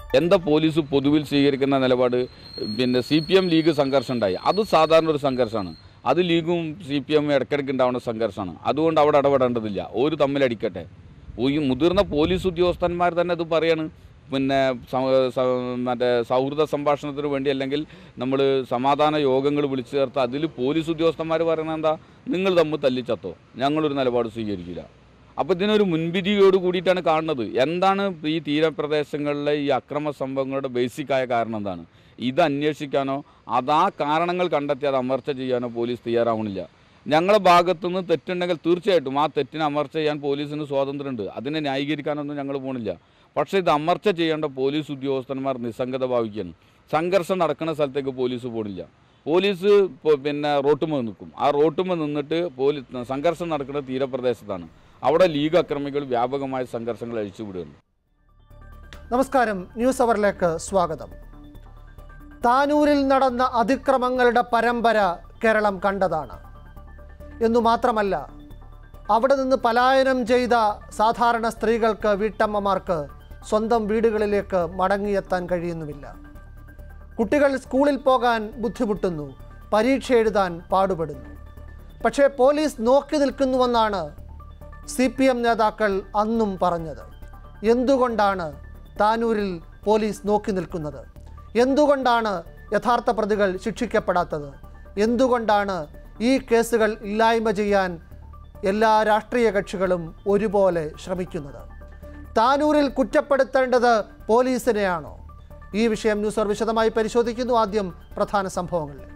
എന്താ പോലീസ് പൊതുവിൽ സ്വീകരിക്കുന്ന നിലപാട് പിന്നെ സി പി എം ലീഗ് സംഘർഷം ഉണ്ടായി അത് സാധാരണ ഒരു സംഘർഷമാണ് അത് ലീഗും സി പി എമ്മും ഇടയ്ക്കിടയ്ക്ക് ഉണ്ടാവുന്ന സംഘർഷമാണ് അതുകൊണ്ട് അവിടെ ഇടപെടേണ്ടതില്ല ഒരു തമ്മിലടിക്കട്ടെ ഈ മുതിർന്ന പോലീസ് ഉദ്യോഗസ്ഥന്മാർ തന്നെ അത് പറയാണ് പിന്നെ സ- സ- മറ്റേ സൗഹൃദ സംഭാഷണത്തിന് വേണ്ടി അല്ലെങ്കിൽ നമ്മൾ സമാധാന യോഗങ്ങൾ വിളിച്ചു ചേർത്ത് അതിൽ പോലീസ് ഉദ്യോഗസ്ഥന്മാർ പറയുന്നത് എന്താ നിങ്ങൾ തമ്മിൽ തല്ലിച്ചത്തോ ഞങ്ങളൊരു നിലപാട് സ്വീകരിക്കില്ല അപ്പോൾ ഇതിനൊരു മുൻവിധിയോട് കൂടിയിട്ടാണ് കാണുന്നത് എന്താണ് ഈ തീരപ്രദേശങ്ങളിലെ ഈ അക്രമ സംഭവങ്ങളുടെ ബേസിക്കായ കാരണം എന്താണ് ഇത് അന്വേഷിക്കാനോ അതാ കാരണങ്ങൾ കണ്ടെത്തി അത് അമർച്ച ചെയ്യാനോ പോലീസ് തയ്യാറാവണില്ല ഞങ്ങളുടെ ഭാഗത്തുനിന്ന് തെറ്റുണ്ടെങ്കിൽ തീർച്ചയായിട്ടും ആ തെറ്റിനെ അമർച്ച ചെയ്യാൻ പോലീസിന് സ്വാതന്ത്ര്യമുണ്ട് അതിനെ ന്യായീകരിക്കാനൊന്നും ഞങ്ങൾ പോണില്ല പക്ഷേ ഇത് അമർച്ച ചെയ്യേണ്ട പോലീസ് ഉദ്യോഗസ്ഥന്മാർ നിസ്സംഗത ഭാവിക്കുകയാണ് സംഘർഷം നടക്കുന്ന സ്ഥലത്തേക്ക് പോലീസ് പോണില്ല പോലീസ് ഇപ്പോൾ പിന്നെ റോട്ടുമ്മ നിൽക്കും ആ റോട്ടുമ്മ നിന്നിട്ട് പോലീസ് സംഘർഷം നടക്കുന്ന തീരപ്രദേശത്താണ് അവിടെ ലീഗ് അക്രമികൾ വ്യാപകമായ സംഘർഷങ്ങൾ അഴിച്ചുവിടുകയാണ് നമസ്കാരം ന്യൂസ് അവറിലേക്ക് സ്വാഗതം താനൂരിൽ നടന്ന അതിക്രമങ്ങളുടെ പരമ്പര കേരളം കണ്ടതാണ് എന്നു മാത്രമല്ല അവിടെ നിന്ന് പലായനം ചെയ്ത സാധാരണ സ്ത്രീകൾക്ക് വീട്ടമ്മമാർക്ക് സ്വന്തം വീടുകളിലേക്ക് മടങ്ങിയെത്താൻ കഴിയുന്നുമില്ല കുട്ടികൾ സ്കൂളിൽ പോകാൻ ബുദ്ധിമുട്ടുന്നു പരീക്ഷ എഴുതാൻ പാടുപെടുന്നു പക്ഷേ പോലീസ് നോക്കി നിൽക്കുന്നുവെന്നാണ് സി പി എം നേതാക്കൾ അന്നും പറഞ്ഞത് എന്തുകൊണ്ടാണ് താനൂരിൽ പോലീസ് നോക്കി നിൽക്കുന്നത് എന്തുകൊണ്ടാണ് യഥാർത്ഥ പ്രതികൾ ശിക്ഷിക്കപ്പെടാത്തത് എന്തുകൊണ്ടാണ് ഈ കേസുകൾ ഇല്ലായ്മ ചെയ്യാൻ എല്ലാ രാഷ്ട്രീയ കക്ഷികളും ഒരുപോലെ ശ്രമിക്കുന്നത് താനൂരിൽ കുറ്റപ്പെടുത്തേണ്ടത് പോലീസിനെയാണോ ഈ വിഷയം ന്യൂസ് അവർ വിശദമായി പരിശോധിക്കുന്നു ആദ്യം പ്രധാന സംഭവങ്ങളിലേക്ക്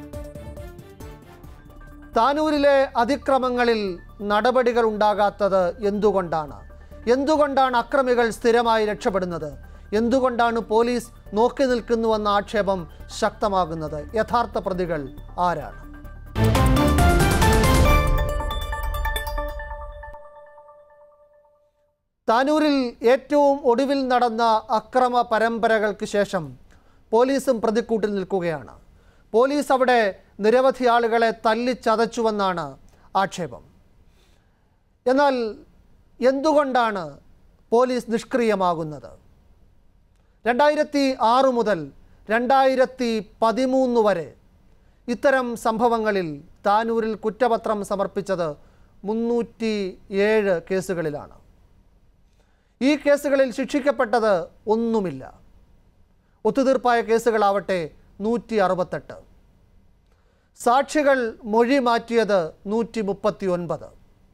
താനൂരിലെ അതിക്രമങ്ങളിൽ നടപടികൾ ഉണ്ടാകാത്തത് എന്തുകൊണ്ടാണ് എന്തുകൊണ്ടാണ് അക്രമികൾ സ്ഥിരമായി രക്ഷപ്പെടുന്നത് എന്തുകൊണ്ടാണ് പോലീസ് നോക്കി നിൽക്കുന്നുവെന്ന ആക്ഷേപം ശക്തമാകുന്നത് യഥാർത്ഥ പ്രതികൾ ആരാണ് താനൂരിൽ ഏറ്റവും ഒടുവിൽ നടന്ന അക്രമ പരമ്പരകൾക്ക് ശേഷം പോലീസും പ്രതിക്കൂട്ടിൽ നിൽക്കുകയാണ് പോലീസ് അവിടെ നിരവധി ആളുകളെ തല്ലിച്ചതച്ചുവെന്നാണ് ആക്ഷേപം എന്നാൽ എന്തുകൊണ്ടാണ് പോലീസ് നിഷ്ക്രിയമാകുന്നത് രണ്ടായിരത്തി ആറ് മുതൽ രണ്ടായിരത്തി പതിമൂന്ന് വരെ ഇത്തരം സംഭവങ്ങളിൽ താനൂരിൽ കുറ്റപത്രം സമർപ്പിച്ചത് മുന്നൂറ്റി ഏഴ് കേസുകളിലാണ് ഈ കേസുകളിൽ ശിക്ഷിക്കപ്പെട്ടത് ഒന്നുമില്ല ഒത്തുതീർപ്പായ കേസുകളാവട്ടെ നൂറ്റി അറുപത്തെട്ട് സാക്ഷികൾ മൊഴി മാറ്റിയത് നൂറ്റി മുപ്പത്തി ഒൻപത്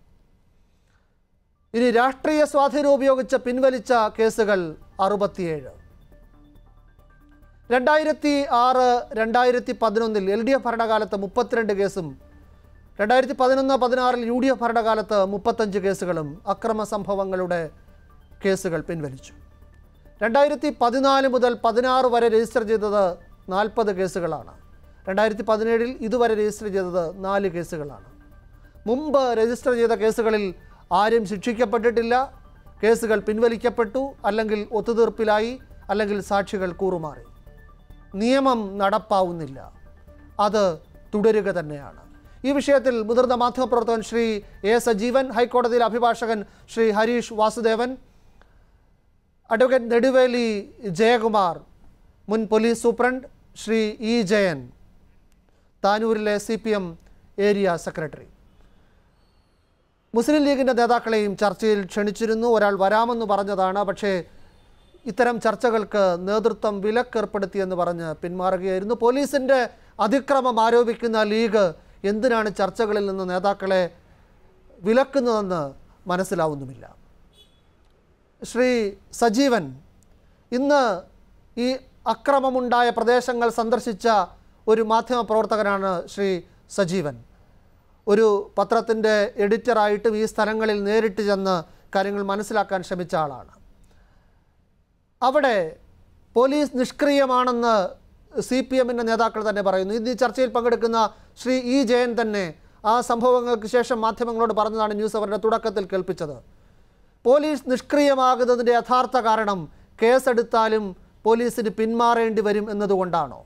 ഇനി രാഷ്ട്രീയ സ്വാധീനം ഉപയോഗിച്ച് പിൻവലിച്ച കേസുകൾ അറുപത്തിയേഴ് രണ്ടായിരത്തി ആറ് രണ്ടായിരത്തി പതിനൊന്നിൽ എൽ ഡി എഫ് ഭരണകാലത്ത് മുപ്പത്തിരണ്ട് കേസും രണ്ടായിരത്തി പതിനൊന്ന് പതിനാറിൽ യു ഡി എഫ് ഭരണകാലത്ത് മുപ്പത്തഞ്ച് കേസുകളും അക്രമ സംഭവങ്ങളുടെ കേസുകൾ പിൻവലിച്ചു രണ്ടായിരത്തി പതിനാല് മുതൽ പതിനാറ് വരെ രജിസ്റ്റർ ചെയ്തത് നാൽപ്പത് കേസുകളാണ് രണ്ടായിരത്തി പതിനേഴിൽ ഇതുവരെ രജിസ്റ്റർ ചെയ്തത് നാല് കേസുകളാണ് മുമ്പ് രജിസ്റ്റർ ചെയ്ത കേസുകളിൽ ആരും ശിക്ഷിക്കപ്പെട്ടിട്ടില്ല കേസുകൾ പിൻവലിക്കപ്പെട്ടു അല്ലെങ്കിൽ ഒത്തുതീർപ്പിലായി അല്ലെങ്കിൽ സാക്ഷികൾ കൂറുമാറി നിയമം നടപ്പാവുന്നില്ല അത് തുടരുക തന്നെയാണ് ഈ വിഷയത്തിൽ മുതിർന്ന മാധ്യമപ്രവർത്തകൻ ശ്രീ എ സജീവൻ ഹൈക്കോടതിയിലെ അഭിഭാഷകൻ ശ്രീ ഹരീഷ് വാസുദേവൻ അഡ്വക്കേറ്റ് നെടുവേലി ജയകുമാർ മുൻ police superintendent Shri E Jayan താനൂരിലെ C P M area secretary മുസ്ലിം ലീഗിൻ്റെ നേതാക്കളെയും ചർച്ചയിൽ ക്ഷണിച്ചിരുന്നു ഒരാൾ വരാമെന്ന് പറഞ്ഞതാണ് പക്ഷേ ഇത്തരം ചർച്ചകൾക്ക് നേതൃത്വം വിലക്കേർപ്പെടുത്തിയെന്ന് പറഞ്ഞ് പിന്മാറുകയായിരുന്നു പോലീസിൻ്റെ അതിക്രമം ആരോപിക്കുന്ന ലീഗ് എന്തിനാണ് ചർച്ചകളിൽ നിന്ന് നേതാക്കളെ വിലക്കുന്നതെന്ന് മനസ്സിലാവുന്നുമില്ല ശ്രീ സജീവൻ ഇന്ന് ഈ അക്രമമുണ്ടായ പ്രദേശങ്ങൾ സന്ദർശിച്ച ഒരു മാധ്യമ പ്രവർത്തകനാണ് ശ്രീ സജീവൻ ഒരു പത്രത്തിൻ്റെ എഡിറ്ററായിട്ടും ഈ സ്ഥലങ്ങളിൽ നേരിട്ട് ചെന്ന് കാര്യങ്ങൾ മനസ്സിലാക്കാൻ ശ്രമിച്ച ആളാണ് അവിടെ പോലീസ് നിഷ്ക്രിയമാണെന്ന് സി പി എമ്മിൻ്റെ നേതാക്കൾ തന്നെ പറയുന്നു ഇന്ന് ഈ ചർച്ചയിൽ പങ്കെടുക്കുന്ന ശ്രീ ഇ ജയൻ തന്നെ ആ സംഭവങ്ങൾക്ക് ശേഷം മാധ്യമങ്ങളോട് പറഞ്ഞതാണ് ന്യൂസ് അവരുടെ തുടക്കത്തിൽ കേൾപ്പിച്ചത് പോലീസ് നിഷ്ക്രിയമാകുന്നതിൻ്റെ യഥാർത്ഥ കാരണം കേസെടുത്താലും പോലീസിന് പിന്മാറേണ്ടി വരും എന്നതുകൊണ്ടാണോ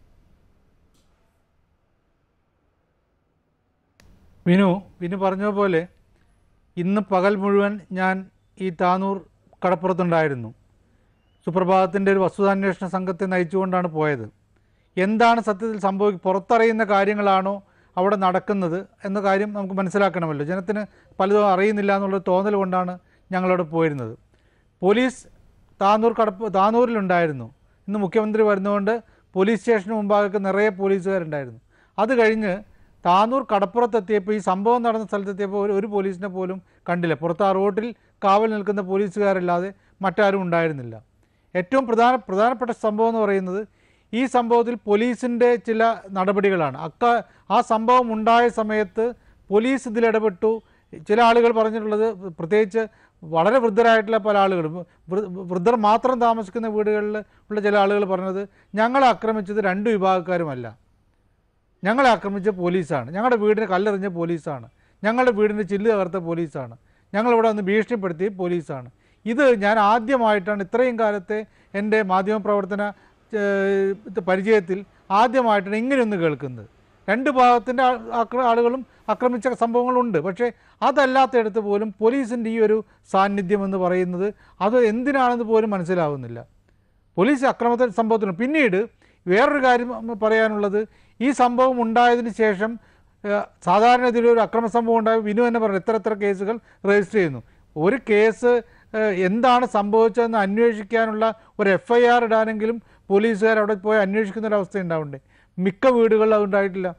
വിനു വിനു പറഞ്ഞ പോലെ ഇന്ന് പകൽ മുഴുവൻ ഞാൻ ഈ താനൂർ കടപ്പുറത്തുണ്ടായിരുന്നു സുപ്രഭാതത്തിൻ്റെ ഒരു വസ്തുതാന്വേഷണ സംഘത്തെ നയിച്ചുകൊണ്ടാണ് പോയത് എന്താണ് സത്യത്തിൽ സംഭവിക്കുക പുറത്തറിയുന്ന കാര്യങ്ങളാണോ അവിടെ നടക്കുന്നത് എന്ന കാര്യം നമുക്ക് മനസ്സിലാക്കണമല്ലോ ജനത്തിന് പലതും അറിയുന്നില്ല എന്നുള്ള തോന്നൽ കൊണ്ടാണ് ഞങ്ങളവിടെ പോയിരുന്നത് പോലീസ് താനൂർ കടപ്പ് താനൂരിലുണ്ടായിരുന്നു ഇന്ന് മുഖ്യമന്ത്രി വരുന്നതുകൊണ്ട് പോലീസ് സ്റ്റേഷന് മുമ്പാകെ നിറയെ പോലീസുകാരുണ്ടായിരുന്നു അത് കഴിഞ്ഞ് താനൂർ കടപ്പുറത്തെത്തിയപ്പോൾ ഈ സംഭവം നടന്ന സ്ഥലത്തെത്തിയപ്പോൾ ഒരു ഒരു പോലീസിനെ പോലും കണ്ടില്ല പുറത്ത് ആ റോഡിൽ കാവൽ നിൽക്കുന്ന പോലീസുകാരല്ലാതെ മറ്റാരും ഉണ്ടായിരുന്നില്ല ഏറ്റവും പ്രധാന പ്രധാനപ്പെട്ട സംഭവം എന്ന് പറയുന്നത് ഈ സംഭവത്തിൽ പോലീസിൻ്റെ ചില നടപടികളാണ് അക്ക ആ സംഭവം ഉണ്ടായ സമയത്ത് പോലീസ് ഇതിലിടപെട്ടു ചില ആളുകൾ പറഞ്ഞിട്ടുള്ളത് പ്രത്യേകിച്ച് വളരെ വൃദ്ധരായിട്ടുള്ള പല ആളുകളും വൃ- വൃദ്ധർ മാത്രം താമസിക്കുന്ന വീടുകളിൽ ഉള്ള ചില ആളുകൾ പറഞ്ഞത് ഞങ്ങളെ ആക്രമിച്ചത് രണ്ട് വിഭാഗക്കാരുമല്ല ഞങ്ങളെ ആക്രമിച്ച പോലീസാണ് ഞങ്ങളുടെ വീടിന് കല്ലെറിഞ്ഞ പോലീസാണ് ഞങ്ങളുടെ വീടിൻ്റെ ചില്ല് തകർത്ത പോലീസാണ് ഞങ്ങളിവിടെ വന്ന് ഭീഷണിപ്പെടുത്തിയ പോലീസാണ് ഇത് ഞാൻ ആദ്യമായിട്ടാണ് ഇത്രയും കാലത്തെ എൻ്റെ മാധ്യമപ്രവർത്തന ഏഹ്, പരിചയത്തിൽ ആദ്യമായിട്ടാണ് ഇങ്ങനെയൊന്ന് കേൾക്കുന്നത് രണ്ട് ഭാഗത്തിൻ്റെ ആളുകളും ആക്രമിച്ച സംഭവങ്ങളുണ്ട് പക്ഷേ അതല്ലാത്തയിടത്ത് പോലും പോലീസിൻ്റെ ഈ ഒരു സാന്നിധ്യം എന്ന് പറയുന്നത് അത് എന്തിനാണെന്ന് പോലും മനസ്സിലാവുന്നില്ല പോലീസ് അക്രമത്തിൽ സംഭവത്തിന് പിന്നീട് വേറൊരു കാര്യം പറയാനുള്ളത് ഈ സംഭവം ഉണ്ടായതിന് ശേഷം ഏഹ്, സാധാരണ ഇതിലൊരു അക്രമ സംഭവം ഉണ്ടായ വിനു തന്നെ പറഞ്ഞു എത്ര എത്ര കേസുകൾ രജിസ്റ്റർ ചെയ്യുന്നു ഒരു കേസ് ഏഹ്, എന്താണ് സംഭവിച്ചതെന്ന് അന്വേഷിക്കാനുള്ള ഒരു എഫ് ഐ ആർ ഇടാനെങ്കിലും പോലീസുകാർ അവിടെ പോയി അന്വേഷിക്കുന്ന ഒരു അവസ്ഥ ഉണ്ടാവുന്നുണ്ട് മിക്ക വീടുകളിലും അതുണ്ടായിട്ടില്ല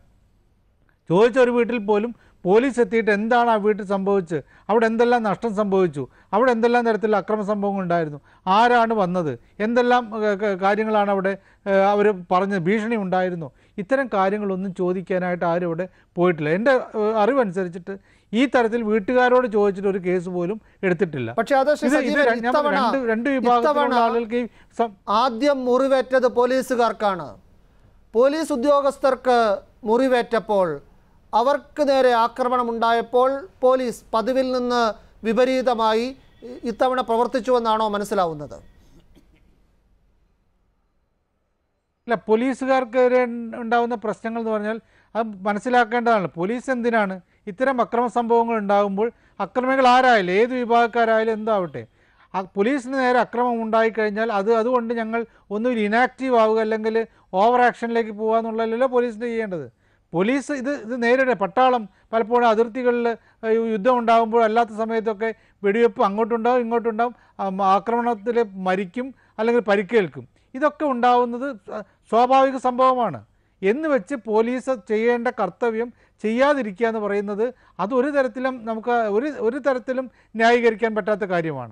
ചോദിച്ച ഒരു വീട്ടിൽ പോലും പോലീസ് എത്തിയിട്ട് എന്താണ് ആ വീട്ടിൽ സംഭവിച്ചത് അവിടെ എന്തെല്ലാം നഷ്ടം സംഭവിച്ചു അവിടെ എന്തെല്ലാം തരത്തിലുള്ള അക്രമ സംഭവങ്ങൾ ഉണ്ടായിരുന്നു ആരാണ് വന്നത് എന്തെല്ലാം ഏഹ്, ക- കാര്യങ്ങളാണ് അവിടെ അവർ പറഞ്ഞത് ഭീഷണി ഉണ്ടായിരുന്നു ഇത്തരം കാര്യങ്ങളൊന്നും ചോദിക്കാനായിട്ട് ആരും ഇവിടെ പോയിട്ടില്ല എൻ്റെ ഏഹ്, അറിവനുസരിച്ചിട്ട് ഈ തരത്തിൽ വീട്ടുകാരോട് ചോദിച്ചിട്ട് ഒരു കേസ് പോലും എടുത്തിട്ടില്ല പക്ഷേ അത് ശ്രീ ഇത് ഇത് സജീവൻ, ഞാൻ ഇത്തവണ- രണ്ട് രണ്ട് വിഭാഗത്തിലുള്ള ഇത്തവണ ആളുകൾക്ക് ഈ സം- ആദ്യം മുറിവേറ്റത് പോലീസുകാർക്കാണ് പോലീസ് ഉദ്യോഗസ്ഥർക്ക് മുറിവേറ്റപ്പോൾ അവർക്ക് നേരെ ആക്രമണമുണ്ടായപ്പോൾ പോലീസ് പതിവിൽ നിന്ന് വിപരീതമായി ഇ- ഇത്തവണ പ്രവർത്തിച്ചുവെന്നാണോ മനസ്സിലാവുന്നത് ഇല്ല പോലീസുകാർക്കെതിരെ ഉണ്ടാകുന്ന പ്രശ്നങ്ങൾ എന്ന് പറഞ്ഞാൽ അത് മനസ്സിലാക്കേണ്ടതാണ് പോലീസ് എന്തിനാണ് ഇത്തരം അക്രമ സംഭവങ്ങൾ ഉണ്ടാകുമ്പോൾ അക്രമികൾ ആരായാലും ഏത് വിഭാഗക്കാരായാലും എന്താവട്ടെ ആ പോലീസിന് നേരെ അക്രമം ഉണ്ടായിക്കഴിഞ്ഞാൽ അത് അതുകൊണ്ട് ഞങ്ങൾ ഒന്നുകിൽ ഇനാക്റ്റീവ് ആവുക അല്ലെങ്കിൽ ഓവർ ആക്ഷനിലേക്ക് പോകുക എന്നുള്ളതല്ലല്ലോ പോലീസിന് ചെയ്യേണ്ടത് പോലീസ് ഇത് ഇത് നേരിടെ പട്ടാളം പലപ്പോഴും അതിർത്തികളിൽ ഏഹ്, യുദ്ധം ഉണ്ടാകുമ്പോൾ അല്ലാത്ത സമയത്തൊക്കെ വെടിവെപ്പ് അങ്ങോട്ടുണ്ടാവും ഇങ്ങോട്ടുണ്ടാവും ആക്രമണത്തിൽ മരിക്കും അല്ലെങ്കിൽ പരിക്കേൽക്കും ഇതൊക്കെ ഉണ്ടാവുന്നത് സ്വ- സ്വാഭാവിക സംഭവമാണ് എന്ന് വെച്ച് പോലീസ് ചെയ്യേണ്ട കർത്തവ്യം ചെയ്യാതിരിക്കുക എന്ന് പറയുന്നത് അത് ഒരു തരത്തിലും നമുക്ക് ഒരു ഒരു തരത്തിലും ന്യായീകരിക്കാൻ പറ്റാത്ത കാര്യമാണ്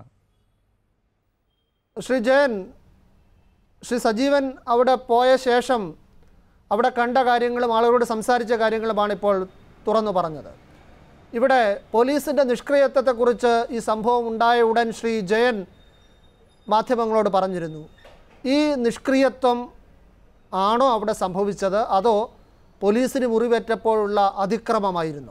ശ്രീ ജയൻ ശ്രീ സജീവൻ അവിടെ പോയ ശേഷം അവിടെ കണ്ട കാര്യങ്ങളും ആളുകളോട് സംസാരിച്ച കാര്യങ്ങളുമാണ് ഇപ്പോൾ തുറന്നു പറഞ്ഞത് ഇവിടെ പോലീസിൻ്റെ നിഷ്ക്രിയത്വത്തെക്കുറിച്ച് ഈ സംഭവം ഉണ്ടായ ഉടൻ ശ്രീ ജയൻ മാധ്യമങ്ങളോട് പറഞ്ഞിരുന്നു ഈ നിഷ്ക്രിയത്വം ആണോ അവിടെ സംഭവിച്ചത് അതോ പോലീസിന് മുറിവേറ്റപ്പോഴുള്ള അതിക്രമമായിരുന്നോ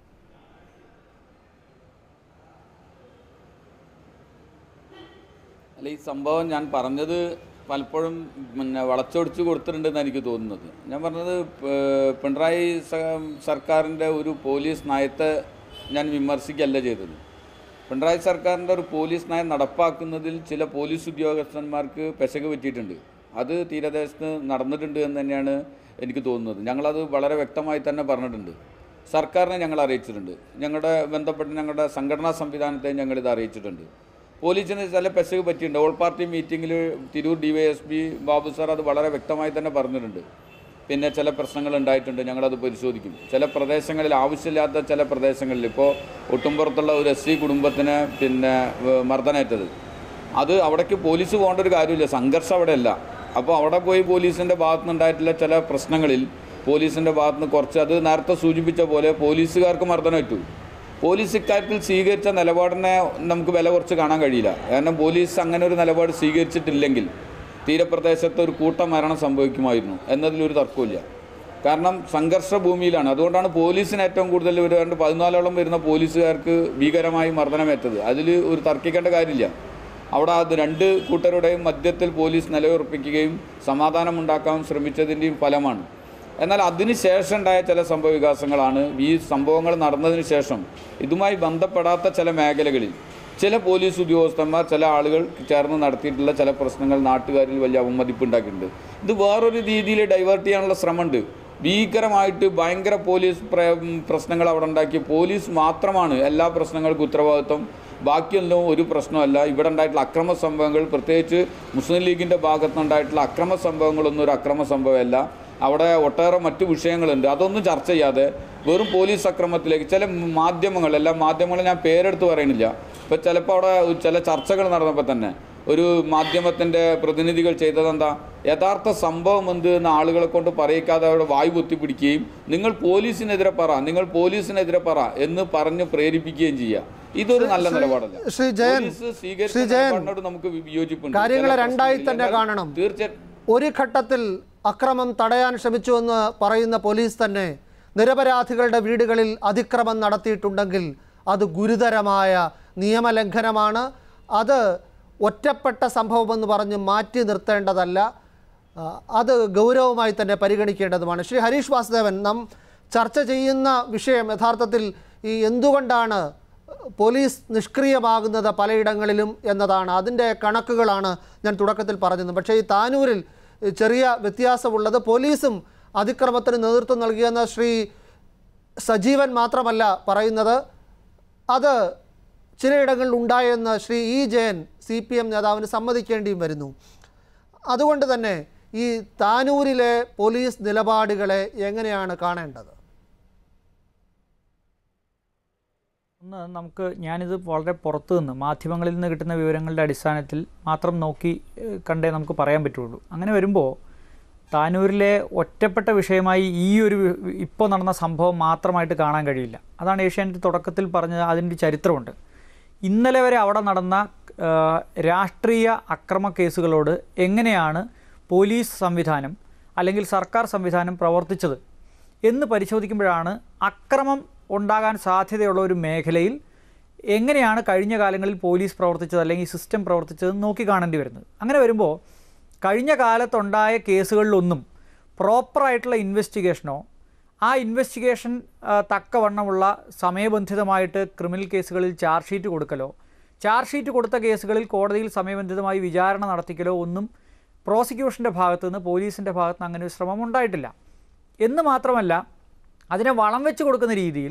അല്ല ഈ സംഭവം ഞാൻ പറഞ്ഞത് പലപ്പോഴും പിന്നെ വളച്ചൊടിച്ച് കൊടുത്തിട്ടുണ്ടെന്ന് എനിക്ക് തോന്നുന്നത് ഞാൻ പറഞ്ഞത് പ- പിണറായി സ- സർക്കാരിൻ്റെ ഒരു പോലീസ് നയത്തെ ഞാൻ വിമർശിക്കുകയല്ല ചെയ്തത് പിണറായി സർക്കാരിൻ്റെ ഒരു പോലീസ് നയം നടപ്പാക്കുന്നതിൽ ചില പോലീസ് ഉദ്യോഗസ്ഥന്മാർക്ക് പെശക് പറ്റിയിട്ടുണ്ട് അത് തീരദേശത്ത് നടന്നിട്ടുണ്ട് എന്ന് തന്നെയാണ് എനിക്ക് തോന്നുന്നത് ഞങ്ങളത് വളരെ വ്യക്തമായി തന്നെ പറഞ്ഞിട്ടുണ്ട് സർക്കാരിനെ ഞങ്ങൾ അറിയിച്ചിട്ടുണ്ട് ഞങ്ങളുടെ ബന്ധപ്പെട്ട് ഞങ്ങളുടെ സംഘടനാ സംവിധാനത്തെ ഞങ്ങളിത് അറിയിച്ചിട്ടുണ്ട് പോലീസിന് ചില പെശക് പറ്റിയിട്ടുണ്ട് ഓൾ പാർട്ടി മീറ്റിങ്ങിൽ Tirur D Y S P Babu sir അത് വളരെ വ്യക്തമായി തന്നെ പറഞ്ഞിട്ടുണ്ട് പിന്നെ ചില പ്രശ്നങ്ങൾ ഉണ്ടായിട്ടുണ്ട് ഞങ്ങളത് പരിശോധിക്കും ചില പ്രദേശങ്ങളിൽ ആവശ്യമില്ലാത്ത ചില പ്രദേശങ്ങളിൽ ഇപ്പോൾ ഒട്ടുംപുറത്തുള്ള ഒരു എസ് സി കുടുംബത്തിന് പിന്നെ ഏഹ്, മർദ്ദനേറ്റത് അത് അവിടേക്ക് പോലീസ് പോകേണ്ട ഒരു കാര്യമില്ല സംഘർഷം അവിടെ അല്ല അപ്പോൾ അവിടെ പോയി പോലീസിൻ്റെ ഭാഗത്തുനിന്നുണ്ടായിട്ടുള്ള ചില പ്രശ്നങ്ങളിൽ പോലീസിൻ്റെ ഭാഗത്തുനിന്ന് കുറച്ച് അത് നേരത്തെ സൂചിപ്പിച്ച പോലെ പോലീസുകാർക്ക് മർദ്ദനമേറ്റു പോലീസ് ഇക്കാര്യത്തിൽ സ്വീകരിച്ച നിലപാടിനെ നമുക്ക് വില കുറച്ച് കാണാൻ കഴിയില്ല കാരണം പോലീസ് അങ്ങനെ ഒരു നിലപാട് സ്വീകരിച്ചിട്ടില്ലെങ്കിൽ തീരപ്രദേശത്ത് ഒരു കൂട്ട മരണം സംഭവിക്കുമായിരുന്നു എന്നതിലൊരു തർക്കമില്ല കാരണം സംഘർഷ ഭൂമിയിലാണ് അതുകൊണ്ടാണ് പോലീസിന് ഏറ്റവും കൂടുതൽ ഒരു രണ്ട് പതിനാലോളം വരുന്ന പോലീസുകാർക്ക് ഭീകരമായി മർദ്ദനമേറ്റത് അതിൽ ഒരു തർക്കിക്കേണ്ട കാര്യമില്ല അവിടെ അത് രണ്ട് കൂട്ടരുടെയും മധ്യത്തിൽ പോലീസ് നിലയുറപ്പിക്കുകയും സമാധാനം ഉണ്ടാക്കാൻ ശ്രമിച്ചതിൻ്റെയും ഫലമാണ് എന്നാൽ അതിന് ശേഷം ഉണ്ടായ ചില സംഭവ വികാസങ്ങളാണ് ഈ സംഭവങ്ങൾ നടന്നതിന് ശേഷം ഇതുമായി ബന്ധപ്പെടാത്ത ചില മേഖലകളിൽ ചില പോലീസ് ഉദ്യോഗസ്ഥന്മാർ ചില ആളുകൾ ചേർന്ന് നടത്തിയിട്ടുള്ള ചില പ്രശ്നങ്ങൾ നാട്ടുകാരിൽ വലിയ അവമതിപ്പ് ഉണ്ടാക്കിയിട്ടുണ്ട് ഇത് വേറൊരു രീതിയിൽ ഡൈവേർട്ട് ചെയ്യാനുള്ള ശ്രമമുണ്ട് ഭീകരമായിട്ട് ഭയങ്കര പോലീസ് പ്ര- പ്രശ്നങ്ങൾ അവിടെ ഉണ്ടാക്കി പോലീസ് മാത്രമാണ് എല്ലാ പ്രശ്നങ്ങൾക്കും ഉത്തരവാദിത്വം ബാക്കിയൊന്നും ഒരു പ്രശ്നമല്ല ഇവിടെ ഉണ്ടായിട്ടുള്ള അക്രമ സംഭവങ്ങൾ പ്രത്യേകിച്ച് മുസ്ലിം ലീഗിൻ്റെ ഭാഗത്തുനിന്നുണ്ടായിട്ടുള്ള അക്രമ സംഭവങ്ങളൊന്നും ഒരു അക്രമ സംഭവമല്ല അവിടെ ഒട്ടേറെ മറ്റു വിഷയങ്ങളുണ്ട് അതൊന്നും ചർച്ച ചെയ്യാതെ വെറും പോലീസ് അക്രമത്തിലേക്ക് ചില മാധ്യമങ്ങൾ എല്ലാ മാധ്യമങ്ങളും ഞാൻ പേരെടുത്ത് പറയുന്നില്ല ഇപ്പോൾ ചിലപ്പോൾ അവിടെ ചില ചർച്ചകൾ നടന്നപ്പോൾ തന്നെ ഒരു മാധ്യമത്തിൻ്റെ പ്രതിനിധികൾ ചെയ്തതെന്താ യഥാർത്ഥ സംഭവം എന്ത് എന്ന് ആളുകളെ കൊണ്ട് പറയിക്കാതെ അവിടെ വായു പൊത്തിപ്പിടിക്കുകയും നിങ്ങൾ പോലീസിനെതിരെ പറ നിങ്ങൾ പോലീസിനെതിരെ പറ എന്ന് പറഞ്ഞ് പ്രേരിപ്പിക്കുകയും ചെയ്യുക ഇതൊരു നല്ല നിലപാടല്ല ശ്രീ ജയൻ പോലീസ് ശ്രീ സ്വീകരിച്ച ജയൻ നിലപാടിനോട് നമുക്ക് വിയോജിപ്പുണ്ട് കാര്യങ്ങളെ ചില രണ്ടായി പ്രശ്നങ്ങളില്ല. തന്നെ എന്നാൽ കാണണം. തീർച്ചയായിട്ടും ഒരു ഘട്ടത്തിൽ അക്രമം തടയാൻ ശ്രമിച്ചുവെന്ന് പറയുന്ന പോലീസ് തന്നെ നിരപരാധികളുടെ വീടുകളിൽ അതിക്രമം നടത്തിയിട്ടുണ്ടെങ്കിൽ അത് ഗുരുതരമായ നിയമലംഘനമാണ് അത് ഒറ്റപ്പെട്ട സംഭവമെന്ന് പറഞ്ഞ് മാറ്റി നിർത്തേണ്ടതല്ല ആ, അത് ഗൗരവമായി തന്നെ പരിഗണിക്കേണ്ടതുമാണ് ശ്രീ ഹരീഷ് വാസുദേവൻ നാം ചർച്ച ചെയ്യുന്ന വിഷയം യഥാർത്ഥത്തിൽ ഈ എന്തുകൊണ്ടാണ് പോലീസ് നിഷ്ക്രിയമാകുന്നത് പലയിടങ്ങളിലും എന്നതാണ് അതിൻ്റെ കണക്കുകളാണ് ഞാൻ തുടക്കത്തിൽ പറഞ്ഞത് പക്ഷേ ഈ താനൂരിൽ ചെറിയ വ്യത്യാസമുള്ളത് പോലീസും അതിക്രമത്തിന് നേതൃത്വം നൽകിയെന്ന ശ്രീ സജീവൻ മാത്രമല്ല പറയുന്നത് അത് ചിലയിടങ്ങളിൽ ഉണ്ടായെന്ന് Shri E Jayan C P M നേതാവിന് സമ്മതിക്കേണ്ടിയും വരുന്നു അതുകൊണ്ട് തന്നെ ഈ താനൂരിലെ പോലീസ് നിലപാടുകളെ എങ്ങനെയാണ് കാണേണ്ടത് ഒന്ന് നമുക്ക് ഞാനിത് വളരെ പുറത്തു നിന്ന് മാധ്യമങ്ങളിൽ നിന്ന് കിട്ടുന്ന വിവരങ്ങളുടെ അടിസ്ഥാനത്തിൽ മാത്രം നോക്കി ഏഹ്, കണ്ടേ നമുക്ക് പറയാൻ പറ്റുള്ളൂ അങ്ങനെ വരുമ്പോൾ താനൂരിലെ ഒറ്റപ്പെട്ട വിഷയമായി ഈ ഒരു ഇപ്പോൾ നടന്ന സംഭവം മാത്രമായിട്ട് കാണാൻ കഴിയില്ല അതാണ് ഏഷ്യാനെറ്റ് തുടക്കത്തിൽ പറഞ്ഞത് അതിൻ്റെ ഒരു ചരിത്രമുണ്ട് ഇന്നലെ വരെ അവിടെ നടന്ന ആ, രാഷ്ട്രീയ അക്രമ കേസുകളോട് എങ്ങനെയാണ് പോലീസ് സംവിധാനം അല്ലെങ്കിൽ സർക്കാർ സംവിധാനം പ്രവർത്തിച്ചത് എന്ന് പരിശോധിക്കുമ്പോഴാണ് അക്രമം ഉണ്ടാകാൻ സാധ്യതയുള്ള ഒരു മേഖലയിൽ എങ്ങനെയാണ് കഴിഞ്ഞ കാലങ്ങളിൽ പോലീസ് പ്രവർത്തിച്ചത് അല്ലെങ്കിൽ സിസ്റ്റം പ്രവർത്തിച്ചത് നോക്കി കാണേണ്ടി വരുന്നത് അങ്ങനെ വരുമ്പോൾ കഴിഞ്ഞ കാലത്തുണ്ടായ കേസുകളിലൊന്നും പ്രോപ്പറായിട്ടുള്ള ഇൻവെസ്റ്റിഗേഷനോ ആ ഇൻവെസ്റ്റിഗേഷൻ ആ, തക്കവണ്ണമുള്ള സമയബന്ധിതമായിട്ട് ക്രിമിനൽ കേസുകളിൽ ചാർജ് ഷീറ്റ് കൊടുക്കലോ ചാർജ് ഷീറ്റ് കൊടുത്ത കേസുകളിൽ കോടതിയിൽ സമയബന്ധിതമായി വിചാരണ നടത്തിക്കലോ ഒന്നും പ്രോസിക്യൂഷൻ്റെ ഭാഗത്തു നിന്ന് പോലീസിൻ്റെ ഭാഗത്ത് നിന്ന് അങ്ങനെ ഒരു ശ്രമം ഉണ്ടായിട്ടില്ല എന്ന് മാത്രമല്ല അതിനെ വളം വെച്ച് കൊടുക്കുന്ന രീതിയിൽ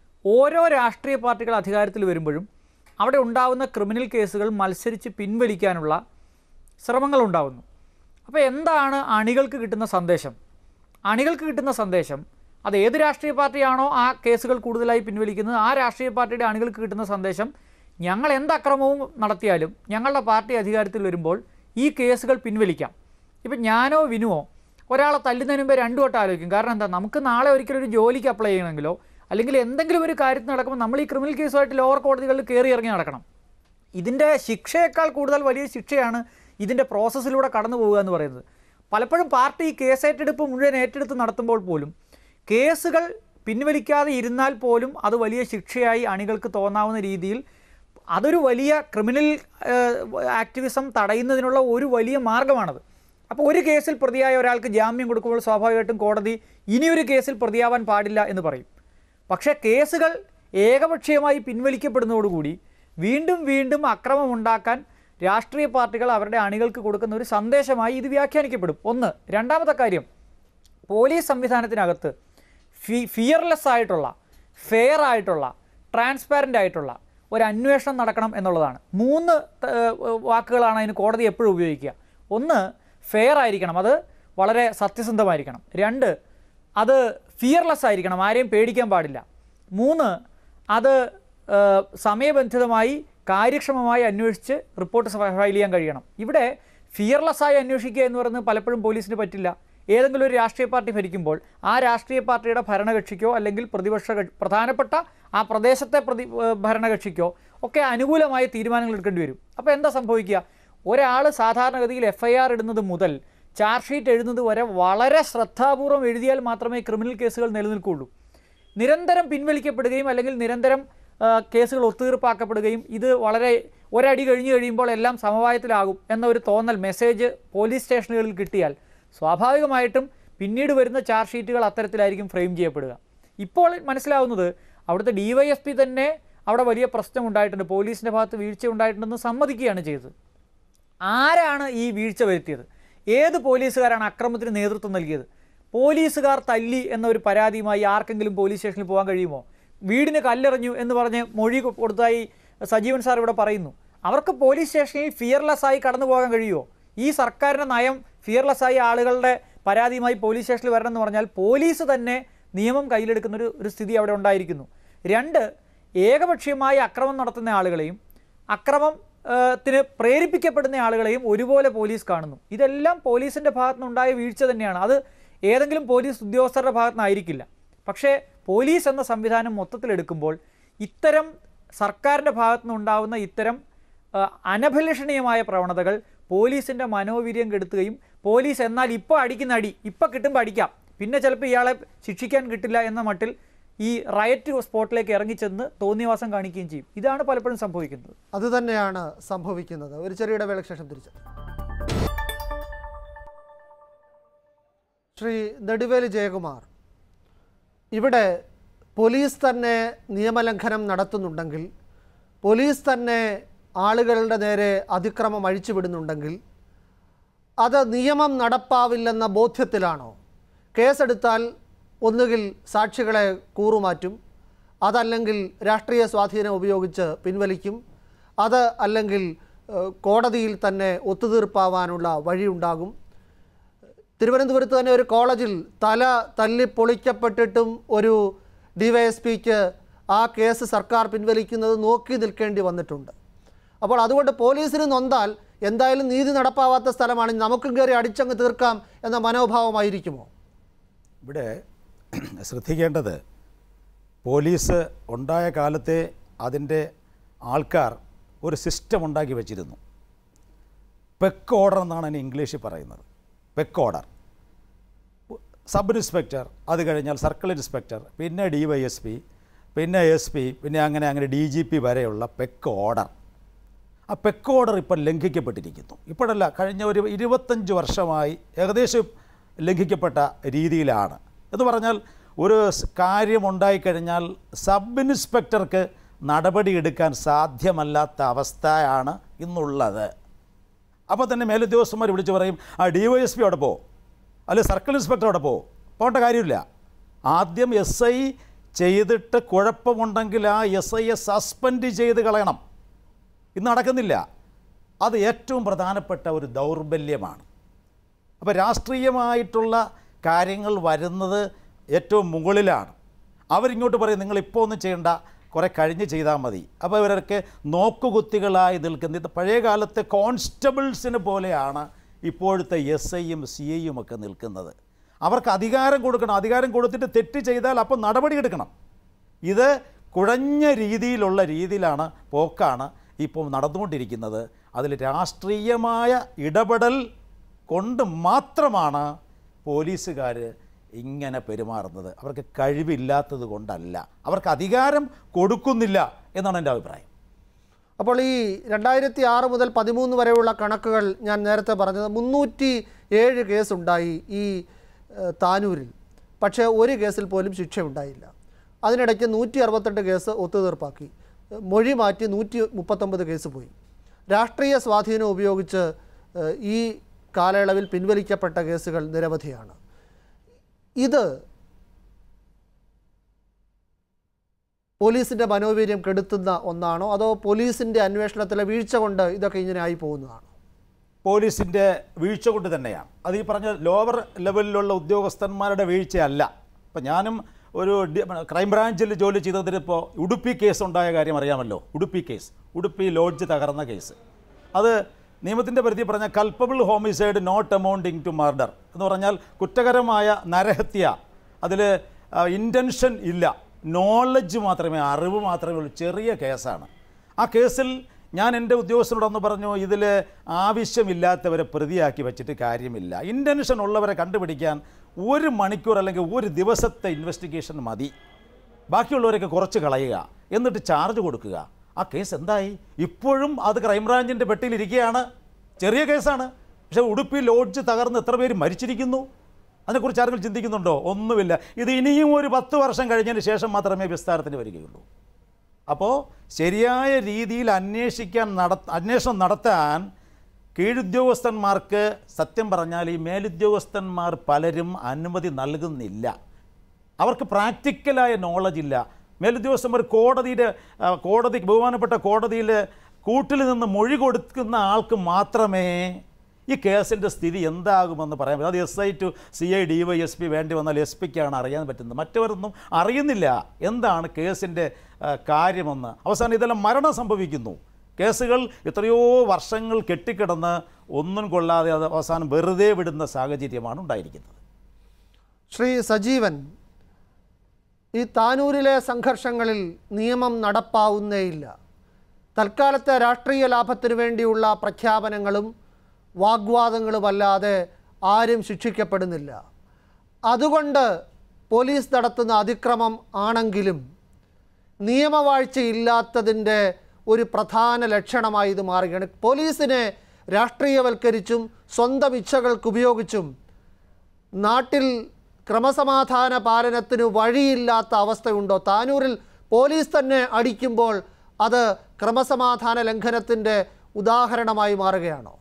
ഓരോ രാഷ്ട്രീയ പാർട്ടികൾ അധികാരത്തിൽ വരുമ്പോഴും അവിടെ ഉണ്ടാവുന്ന ക്രിമിനൽ കേസുകൾ മത്സരിച്ച് പിൻവലിക്കാനുള്ള ശ്രമങ്ങൾ ഉണ്ടാവുന്നു അപ്പോൾ എന്താണ് അണികൾക്ക് കിട്ടുന്ന സന്ദേശം അണികൾക്ക് കിട്ടുന്ന സന്ദേശം അത് ഏത് രാഷ്ട്രീയ പാർട്ടിയാണോ ആ കേസുകൾ കൂടുതലായി പിൻവലിക്കുന്നത് ആ രാഷ്ട്രീയ പാർട്ടിയുടെ അണികൾക്ക് കിട്ടുന്ന സന്ദേശം ഞങ്ങൾ എന്ത് അക്രമവും നടത്തിയാലും ഞങ്ങളുടെ പാർട്ടി അധികാരത്തിൽ വരുമ്പോൾ ഈ കേസുകൾ പിൻവലിക്കാം ഇപ്പം ഞാനോ വിനുവോ ഒരാളെ തല്ലുന്നതിന് മുമ്പേ രണ്ടു വട്ടം ആലോചിക്കും കാരണം എന്താ നമുക്ക് നാളെ ഒരിക്കലും ഒരു ജോലിക്ക് അപ്ലൈ ചെയ്യണമെങ്കിലോ അല്ലെങ്കിൽ എന്തെങ്കിലും ഒരു കാര്യത്തിന് നടക്കുമ്പോൾ നമ്മൾ ഈ ക്രിമിനൽ കേസുമായിട്ട് ലോവർ കോടതികളിൽ കയറി ഇറങ്ങി നടക്കണം ഇതിൻ്റെ ശിക്ഷയേക്കാൾ കൂടുതൽ വലിയ ശിക്ഷയാണ് ഇതിൻ്റെ പ്രോസസ്സിലൂടെ കടന്നു പോവുക എന്ന് പറയുന്നത് പലപ്പോഴും പാർട്ടി ഈ കേസ് ഏറ്റെടുപ്പ് മുഴുവൻ ഏറ്റെടുത്ത് നടത്തുമ്പോൾ പോലും കേസുകൾ പിൻവലിക്കാതെ ഇരുന്നാൽ പോലും അത് വലിയ ശിക്ഷയായി അണികൾക്ക് തോന്നാവുന്ന രീതിയിൽ അതൊരു വലിയ ക്രിമിനൽ ആക്ടിവിസം തടയുന്നതിനുള്ള ഒരു വലിയ മാർഗമാണത് അപ്പോൾ ഒരു കേസിൽ പ്രതിയായ ഒരാൾക്ക് ജാമ്യം കൊടുക്കുമ്പോൾ സ്വാഭാവികമായിട്ടും കോടതി ഇനിയൊരു കേസിൽ പ്രതിയാവാൻ പാടില്ല എന്ന് പറയും പക്ഷേ കേസുകൾ ഏകപക്ഷീയമായി പിൻവലിക്കപ്പെടുന്നതോടുകൂടി വീണ്ടും വീണ്ടും അക്രമമുണ്ടാക്കാൻ രാഷ്ട്രീയ പാർട്ടികൾ അവരുടെ അണികൾക്ക് കൊടുക്കുന്ന ഒരു സന്ദേശമായി ഇത് വ്യാഖ്യാനിക്കപ്പെടും ഒന്ന് രണ്ടാമത്തെ കാര്യം പോലീസ് സംവിധാനത്തിനകത്ത് ഫി ഫിയർലെസ് ആയിട്ടുള്ള ഫെയർ ആയിട്ടുള്ള ട്രാൻസ്പാരൻ്റ് ആയിട്ടുള്ള ഒരു അന്വേഷണം നടക്കണം എന്നുള്ളതാണ് മൂന്ന് ഏഹ്, വാക്കുകളാണ് അതിന് കോടതി എപ്പോഴും ഉപയോഗിക്കുക ഒന്ന് ഫെയർ ആയിരിക്കണം അത് വളരെ സത്യസന്ധമായിരിക്കണം രണ്ട് അത് ഫിയർലെസ് ആയിരിക്കണം ആരെയും പേടിക്കാൻ പാടില്ല മൂന്ന് അത് ഏഹ്, സമയബന്ധിതമായി കാര്യക്ഷമമായി അന്വേഷിച്ച് റിപ്പോർട്ട് ഫയൽ ചെയ്യാൻ കഴിയണം ഇവിടെ ഫിയർലെസ്സായി അന്വേഷിക്കുക എന്ന് പറയുന്നത് പലപ്പോഴും പോലീസിന് പറ്റില്ല ഏതെങ്കിലും ഒരു രാഷ്ട്രീയ പാർട്ടി ഭരിക്കുമ്പോൾ ആ രാഷ്ട്രീയ പാർട്ടിയുടെ ഭരണകക്ഷിക്കോ അല്ലെങ്കിൽ പ്രതിപക്ഷ കക്ഷി- പ്രധാനപ്പെട്ട ആ പ്രദേശത്തെ പ്രതി ഏഹ് ഭരണകക്ഷിക്കോ ഒക്കെ അനുകൂലമായ തീരുമാനങ്ങൾ എടുക്കേണ്ടി വരും അപ്പോൾ എന്താ സംഭവിക്കുക ഒരാൾ സാധാരണഗതിയിൽ എഫ് ഐ ആർ ഇടുന്നത് മുതൽ ചാർജ് ഷീറ്റ് എഴുതുന്നത് വരെ വളരെ ശ്രദ്ധാപൂർവം എഴുതിയാൽ മാത്രമേ ക്രിമിനൽ കേസുകൾ നിലനിൽക്കുകയുള്ളൂ നിരന്തരം പിൻവലിക്കപ്പെടുകയും അല്ലെങ്കിൽ നിരന്തരം ആ, കേസുകൾ ഒത്തുതീർപ്പാക്കപ്പെടുകയും ഇത് വളരെ ഒരടി കഴിഞ്ഞു കഴിയുമ്പോൾ എല്ലാം സമവായത്തിലാകും എന്ന ഒരു തോന്നൽ മെസ്സേജ് പോലീസ് സ്റ്റേഷനുകളിൽ കിട്ടിയാൽ സ്വാഭാവികമായിട്ടും പിന്നീട് വരുന്ന ചാർജ് ഷീറ്റുകൾ അത്തരത്തിലായിരിക്കും ഫ്രെയിം ചെയ്യപ്പെടുക ഇപ്പോൾ മനസ്സിലാവുന്നത് അവിടുത്തെ ഡിവൈഎസ്പി തന്നെ അവിടെ വലിയ പ്രശ്നം ഉണ്ടായിട്ടുണ്ട് പോലീസിൻ്റെ ഭാഗത്ത് വീഴ്ച ഉണ്ടായിട്ടുണ്ടെന്ന് സമ്മതിക്കുകയാണ് ചെയ്തത് ആരാണ് ഈ വീഴ്ച വരുത്തിയത് ഏത് പോലീസുകാരാണ് അക്രമത്തിന് നേതൃത്വം നൽകിയത് പോലീസുകാർ തല്ലി എന്ന ഒരു പരാതിയുമായി ആർക്കെങ്കിലും പോലീസ് സ്റ്റേഷനിൽ പോകാൻ കഴിയുമോ വീടിന് കല്ലെറിഞ്ഞു എന്ന് പറഞ്ഞ് മൊഴി കൊടുത്തായി സജീവൻ സാർ ഇവിടെ പറയുന്നു അവർക്ക് പോലീസ് സ്റ്റേഷനിൽ ഫിയർലെസ് ആയി കടന്നു പോകാൻ കഴിയുമോ ഈ സർക്കാരിൻ്റെ നയം ഫിയർലെസ് ആയി ആളുകളുടെ പരാതിയുമായി പോലീസ് സ്റ്റേഷനിൽ വരണം എന്ന് പറഞ്ഞാൽ പോലീസ് തന്നെ നിയമം കയ്യിലെടുക്കുന്ന ഒരു ഒരു സ്ഥിതി അവിടെ ഉണ്ടായിരിക്കുന്നു രണ്ട് ഏകപക്ഷീയമായി അക്രമം നടത്തുന്ന ആളുകളെയും അക്രമം ആ, ത്തിന് പ്രേരിപ്പിക്കപ്പെടുന്ന ആളുകളെയും ഒരുപോലെ പോലീസ് കാണുന്നു ഇതെല്ലാം പോലീസിൻ്റെ ഭാഗത്തുനിന്നുണ്ടായ വീഴ്ച തന്നെയാണ് അത് ഏതെങ്കിലും പോലീസ് ഉദ്യോഗസ്ഥരുടെ ഭാഗത്തുനിന്നായിരിക്കില്ല പക്ഷേ പോലീസ് എന്ന സംവിധാനം മൊത്തത്തിലെടുക്കുമ്പോൾ ഇത്തരം സർക്കാരിൻ്റെ ഭാഗത്തുനിന്നുണ്ടാവുന്ന ഇത്തരം ആ, അനഭിലഷണീയമായ പ്രവണതകൾ പോലീസിൻ്റെ മനോവീര്യം കെടുത്തുകയും പോലീസ് എന്നാൽ ഇപ്പോൾ അടിക്കുന്ന അടി ഇപ്പോൾ കിട്ടുമ്പോൾ അടിക്കാം പിന്നെ ചിലപ്പോൾ ഇയാളെ ശിക്ഷിക്കാൻ കിട്ടില്ല എന്ന മട്ടിൽ ഈ റയറ്റ് സ്പോട്ടിലേക്ക് ഇറങ്ങിച്ചെന്ന് തോന്നിയവാസം കാണിക്കുകയും ചെയ്യും ഇതാണ് പലപ്പോഴും സംഭവിക്കുന്നത് അത് തന്നെയാണ് സംഭവിക്കുന്നത് ഒരു ചെറിയ ഇടവേളയ്ക്ക് ശേഷം തിരിച്ചു ശ്രീ നെടുവേലി ജയകുമാർ ഇവിടെ പോലീസ് തന്നെ നിയമലംഘനം നടത്തുന്നുണ്ടെങ്കിൽ പോലീസ് തന്നെ ആളുകളുടെ നേരെ അതിക്രമം അഴിച്ചുവിടുന്നുണ്ടെങ്കിൽ അത് നിയമം നടപ്പാവില്ലെന്ന ബോധ്യത്തിലാണോ കേസെടുത്താൽ ഒന്നുകിൽ സാക്ഷികളെ കൂറുമാറ്റും അതല്ലെങ്കിൽ രാഷ്ട്രീയ സ്വാധീനം ഉപയോഗിച്ച് പിൻവലിക്കും അത് അല്ലെങ്കിൽ ഏഹ്, കോടതിയിൽ തന്നെ ഒത്തുതീർപ്പാവാനുള്ള വഴിയുണ്ടാകും തിരുവനന്തപുരത്ത് തന്നെ ഒരു കോളേജിൽ തല തല്ലി പൊളിക്കപ്പെട്ടിട്ടും ഒരു ഡിവൈഎസ്പിക്ക് ആ കേസ് സർക്കാർ പിൻവലിക്കുന്നത് നോക്കി നിൽക്കേണ്ടി വന്നിട്ടുണ്ട് അപ്പോൾ അതുകൊണ്ട് പോലീസിന് നൊന്താൽ എന്തായാലും നീതി നടപ്പാവാത്ത സ്ഥലമാണ് നമുക്കും കയറി അടിച്ചങ്ങ് തീർക്കാം എന്ന മനോഭാവമായിരിക്കുമോ ഇവിടെ ശ്രദ്ധിക്കേണ്ടത് പോലീസ് ഉണ്ടായ കാലത്തെ അതിൻ്റെ ആൾക്കാർ ഒരു സിസ്റ്റം ഉണ്ടാക്കി വച്ചിരുന്നു പെക്ക് ഓർഡർ എന്നാണ് അതിന് ഇംഗ്ലീഷിൽ പറയുന്നത് പെക്ക് ഓർഡർ സബ് ഇൻസ്പെക്ടർ അത് കഴിഞ്ഞാൽ സർക്കിൾ ഇൻസ്പെക്ടർ പിന്നെ ഡി വൈ എസ് പി പിന്നെ എസ് പി പിന്നെ അങ്ങനെ അങ്ങനെ ഡി ജി പി വരെയുള്ള പെക്ക് ഓർഡർ ആ പെക്ക് ഓർഡർ ഇപ്പോൾ ലംഘിക്കപ്പെട്ടിരിക്കുന്നു ഇപ്പോഴല്ല കഴിഞ്ഞ ഒരു ഇരുപത്തഞ്ച് വർഷമായി ഏകദേശം ലംഘിക്കപ്പെട്ട രീതിയിലാണ് എന്ന് പറഞ്ഞാൽ ഒരു സ് കാര്യമുണ്ടായിക്കഴിഞ്ഞാൽ സബ് ഇൻസ്പെക്ടർക്ക് നടപടിയെടുക്കാൻ സാധ്യമല്ലാത്ത അവസ്ഥയാണ് ഇന്നുള്ളത് അപ്പോൾ തന്നെ മേലുദ്യോഗസ്ഥന്മാർ വിളിച്ച് പറയും ആ ഡി വൈ എസ് പി അവിടെ പോ അല്ലെ സർക്കിൾ ഇൻസ്പെക്ടർ അവിടെ പോ പോകേണ്ട കാര്യമില്ല ആദ്യം എസ് ഐ ചെയ്തിട്ട് കുഴപ്പമുണ്ടെങ്കിൽ ആ എസ് ഐയെ സസ്പെൻഡ് ചെയ്ത് കളയണം ഇത് നടക്കുന്നില്ല അത് ഏറ്റവും പ്രധാനപ്പെട്ട ഒരു ദൗർബല്യമാണ് അപ്പോൾ രാഷ്ട്രീയമായിട്ടുള്ള കാര്യങ്ങൾ വരുന്നത് ഏറ്റവും മുകളിലാണ് അവരിങ്ങോട്ട് പറയും നിങ്ങൾ ഇപ്പോൾ ഒന്നും ചെയ്യണ്ട കുറേ കഴിഞ്ഞ് ചെയ്താൽ മതി അപ്പോൾ ഇവരൊക്കെ നോക്കുകുത്തികളായി നിൽക്കുന്ന ഇത് പഴയ കാലത്തെ കോൺസ്റ്റബിൾസിന് പോലെയാണ് ഇപ്പോഴത്തെ എസ് ഐയും സി ഐയും ഒക്കെ നിൽക്കുന്നത് അവർക്ക് അധികാരം കൊടുക്കണം അധികാരം കൊടുത്തിട്ട് തെറ്റ് ചെയ്താൽ അപ്പോൾ നടപടിയെടുക്കണം ഇത് കുഴഞ്ഞ രീതിയിലുള്ള രീതിയിലാണ് പോക്കാണ് ഇപ്പോൾ നടന്നുകൊണ്ടിരിക്കുന്നത് അതിൽ രാഷ്ട്രീയമായ ഇടപെടൽ കൊണ്ട് മാത്രമാണ് പോലീസുകാർ ഇങ്ങനെ പെരുമാറുന്നത് അവർക്ക് കഴിവില്ലാത്തത് കൊണ്ടല്ല അവർക്ക് അധികാരം കൊടുക്കുന്നില്ല എന്നാണ് എൻ്റെ അഭിപ്രായം അപ്പോൾ ഈ രണ്ടായിരത്തി ആറ് മുതൽ പതിമൂന്ന് വരെയുള്ള കണക്കുകൾ ഞാൻ നേരത്തെ പറഞ്ഞത് മുന്നൂറ്റി ഏഴ് കേസുണ്ടായി ഈ ഏഹ്, താനൂരിൽ പക്ഷേ ഒരു കേസിൽ പോലും ശിക്ഷയുണ്ടായില്ല അതിനിടയ്ക്ക് നൂറ്റി അറുപത്തെട്ട് കേസ് ഒത്തുതീർപ്പാക്കി മൊഴി മാറ്റി നൂറ്റി മുപ്പത്തൊമ്പത് കേസ് പോയി രാഷ്ട്രീയ സ്വാധീനം ഉപയോഗിച്ച് ഏഹ്, ഈ കാലയളവിൽ പിൻവലിക്കപ്പെട്ട കേസുകൾ നിരവധിയാണ് ഇത് പോലീസിൻ്റെ മനോവീര്യം കെടുത്തുന്ന ഒന്നാണോ അതോ പോലീസിൻ്റെ അന്വേഷണത്തിലെ വീഴ്ച കൊണ്ട് ഇതൊക്കെ ഇങ്ങനെ ആയി പോകുന്നതാണോ പോലീസിൻ്റെ വീഴ്ച കൊണ്ട് തന്നെയാണ് അത് ഈ പറഞ്ഞ ലോവർ ലെവലിലുള്ള ഉദ്യോഗസ്ഥന്മാരുടെ വീഴ്ചയല്ല ഇപ്പം ഞാനും ഒരു ഡി- ക്രൈംബ്രാഞ്ചിൽ ജോലി ചെയ്തതിന് ഇപ്പോൾ ഉടുപ്പി കേസ് ഉണ്ടായ കാര്യം അറിയാമല്ലോ ഉടുപ്പി കേസ് ഉടുപ്പി ലോഡ്ജ് തകർന്ന കേസ് അത് നിയമത്തിൻ്റെ പരിധി പറഞ്ഞ culpable homicide not amounting to murder എന്ന് പറഞ്ഞാൽ കുറ്റകരമായ നരഹത്യ അതിൽ ഇൻറ്റൻഷൻ ഇല്ല നോളജ് മാത്രമേ അറിവ് മാത്രമേ ഉള്ളൂ ചെറിയ കേസാണ് ആ കേസിൽ ഞാൻ എൻ്റെ ഉദ്യോഗസ്ഥനോടൊന്ന് പറഞ്ഞു ഇതിൽ ആവശ്യമില്ലാത്തവരെ പ്രതിയാക്കി വെച്ചിട്ട് കാര്യമില്ല ഇൻറ്റൻഷൻ ഉള്ളവരെ കണ്ടുപിടിക്കാൻ ഒരു മണിക്കൂർ അല്ലെങ്കിൽ ഒരു ദിവസത്തെ ഇൻവെസ്റ്റിഗേഷൻ മതി ബാക്കിയുള്ളവരൊക്കെ കുറച്ച് കളയുക എന്നിട്ട് ചാർജ് കൊടുക്കുക ആ കേസ് എന്തായി ഇപ്പോഴും അത് ക്രൈംബ്രാഞ്ചിൻ്റെ പെട്ടിയിലിരിക്കുകയാണ് ചെറിയ കേസാണ് പക്ഷേ ഉടുപ്പി ലോഡ്ജ് തകർന്ന് എത്ര പേര് മരിച്ചിരിക്കുന്നു അതിനെക്കുറിച്ച് ആരെങ്കിലും ചിന്തിക്കുന്നുണ്ടോ ഒന്നുമില്ല ഇത് ഇനിയും ഒരു പത്ത് വർഷം കഴിഞ്ഞതിന് ശേഷം മാത്രമേ വിസ്താരത്തിന് വരികയുള്ളൂ അപ്പോൾ ശരിയായ രീതിയിൽ അന്വേഷിക്കാൻ നട അന്വേഷണം നടത്താൻ കീഴുദ്യോഗസ്ഥന്മാർക്ക് സത്യം പറഞ്ഞാൽ ഈ മേലുദ്യോഗസ്ഥന്മാർ പലരും അനുമതി നൽകുന്നില്ല അവർക്ക് പ്രാക്ടിക്കലായ നോളജ് ഇല്ല മേലുദ്യോഗസ്ഥന്മാർ കോടതിയുടെ ആ, കോടതി ബഹുമാനപ്പെട്ട കോടതിയിൽ കൂട്ടിൽ നിന്ന് മൊഴി കൊടുക്കുന്ന ആൾക്ക് മാത്രമേ ഈ കേസിൻ്റെ സ്ഥിതി എന്താകുമെന്ന് പറയാൻ പറ്റും അത് S I to C I D Y S P വേണ്ടി വന്നാൽ എസ് പിക്കാണ് അറിയാൻ പറ്റുന്നത് മറ്റവരൊന്നും അറിയുന്നില്ല എന്താണ് കേസിൻ്റെ ആ, കാര്യമെന്ന് അവസാനം ഇതെല്ലാം മരണം സംഭവിക്കുന്നു കേസുകൾ എത്രയോ വർഷങ്ങൾ കെട്ടിക്കിടന്ന് ഒന്നും കൊള്ളാതെ അത് അവസാനം വെറുതെ വിടുന്ന സാഹചര്യമാണ് ഉണ്ടായിരിക്കുന്നത് ശ്രീ സജീവൻ ഈ താനൂരിലെ സംഘർഷങ്ങളിൽ നിയമം നടപ്പാവുന്നേയില്ല തൽക്കാലത്തെ രാഷ്ട്രീയ ലാഭത്തിനു വേണ്ടിയുള്ള പ്രഖ്യാപനങ്ങളും വാഗ്വാദങ്ങളുമല്ലാതെ ആരും ശിക്ഷിക്കപ്പെടുന്നില്ല അതുകൊണ്ട് പോലീസ് നടത്തുന്ന അതിക്രമം ആണെങ്കിലും നിയമവാഴ്ചയില്ലാത്തതിൻ്റെ ഒരു പ്രധാന ലക്ഷണമായി ഇത് മാറുകയാണ് പോലീസിനെ രാഷ്ട്രീയവൽക്കരിച്ചും സ്വന്തം ഇച്ഛകൾക്ക് ഉപയോഗിച്ചും നാട്ടിൽ ക്രമസമാധാന പാലനത്തിന് വഴിയില്ലാത്ത അവസ്ഥയുണ്ടോ താനൂരിൽ പോലീസ് തന്നെ അടിക്കുമ്പോൾ അത് ക്രമസമാധാന ലംഘനത്തിൻ്റെ ഉദാഹരണമായി മാറുകയാണോ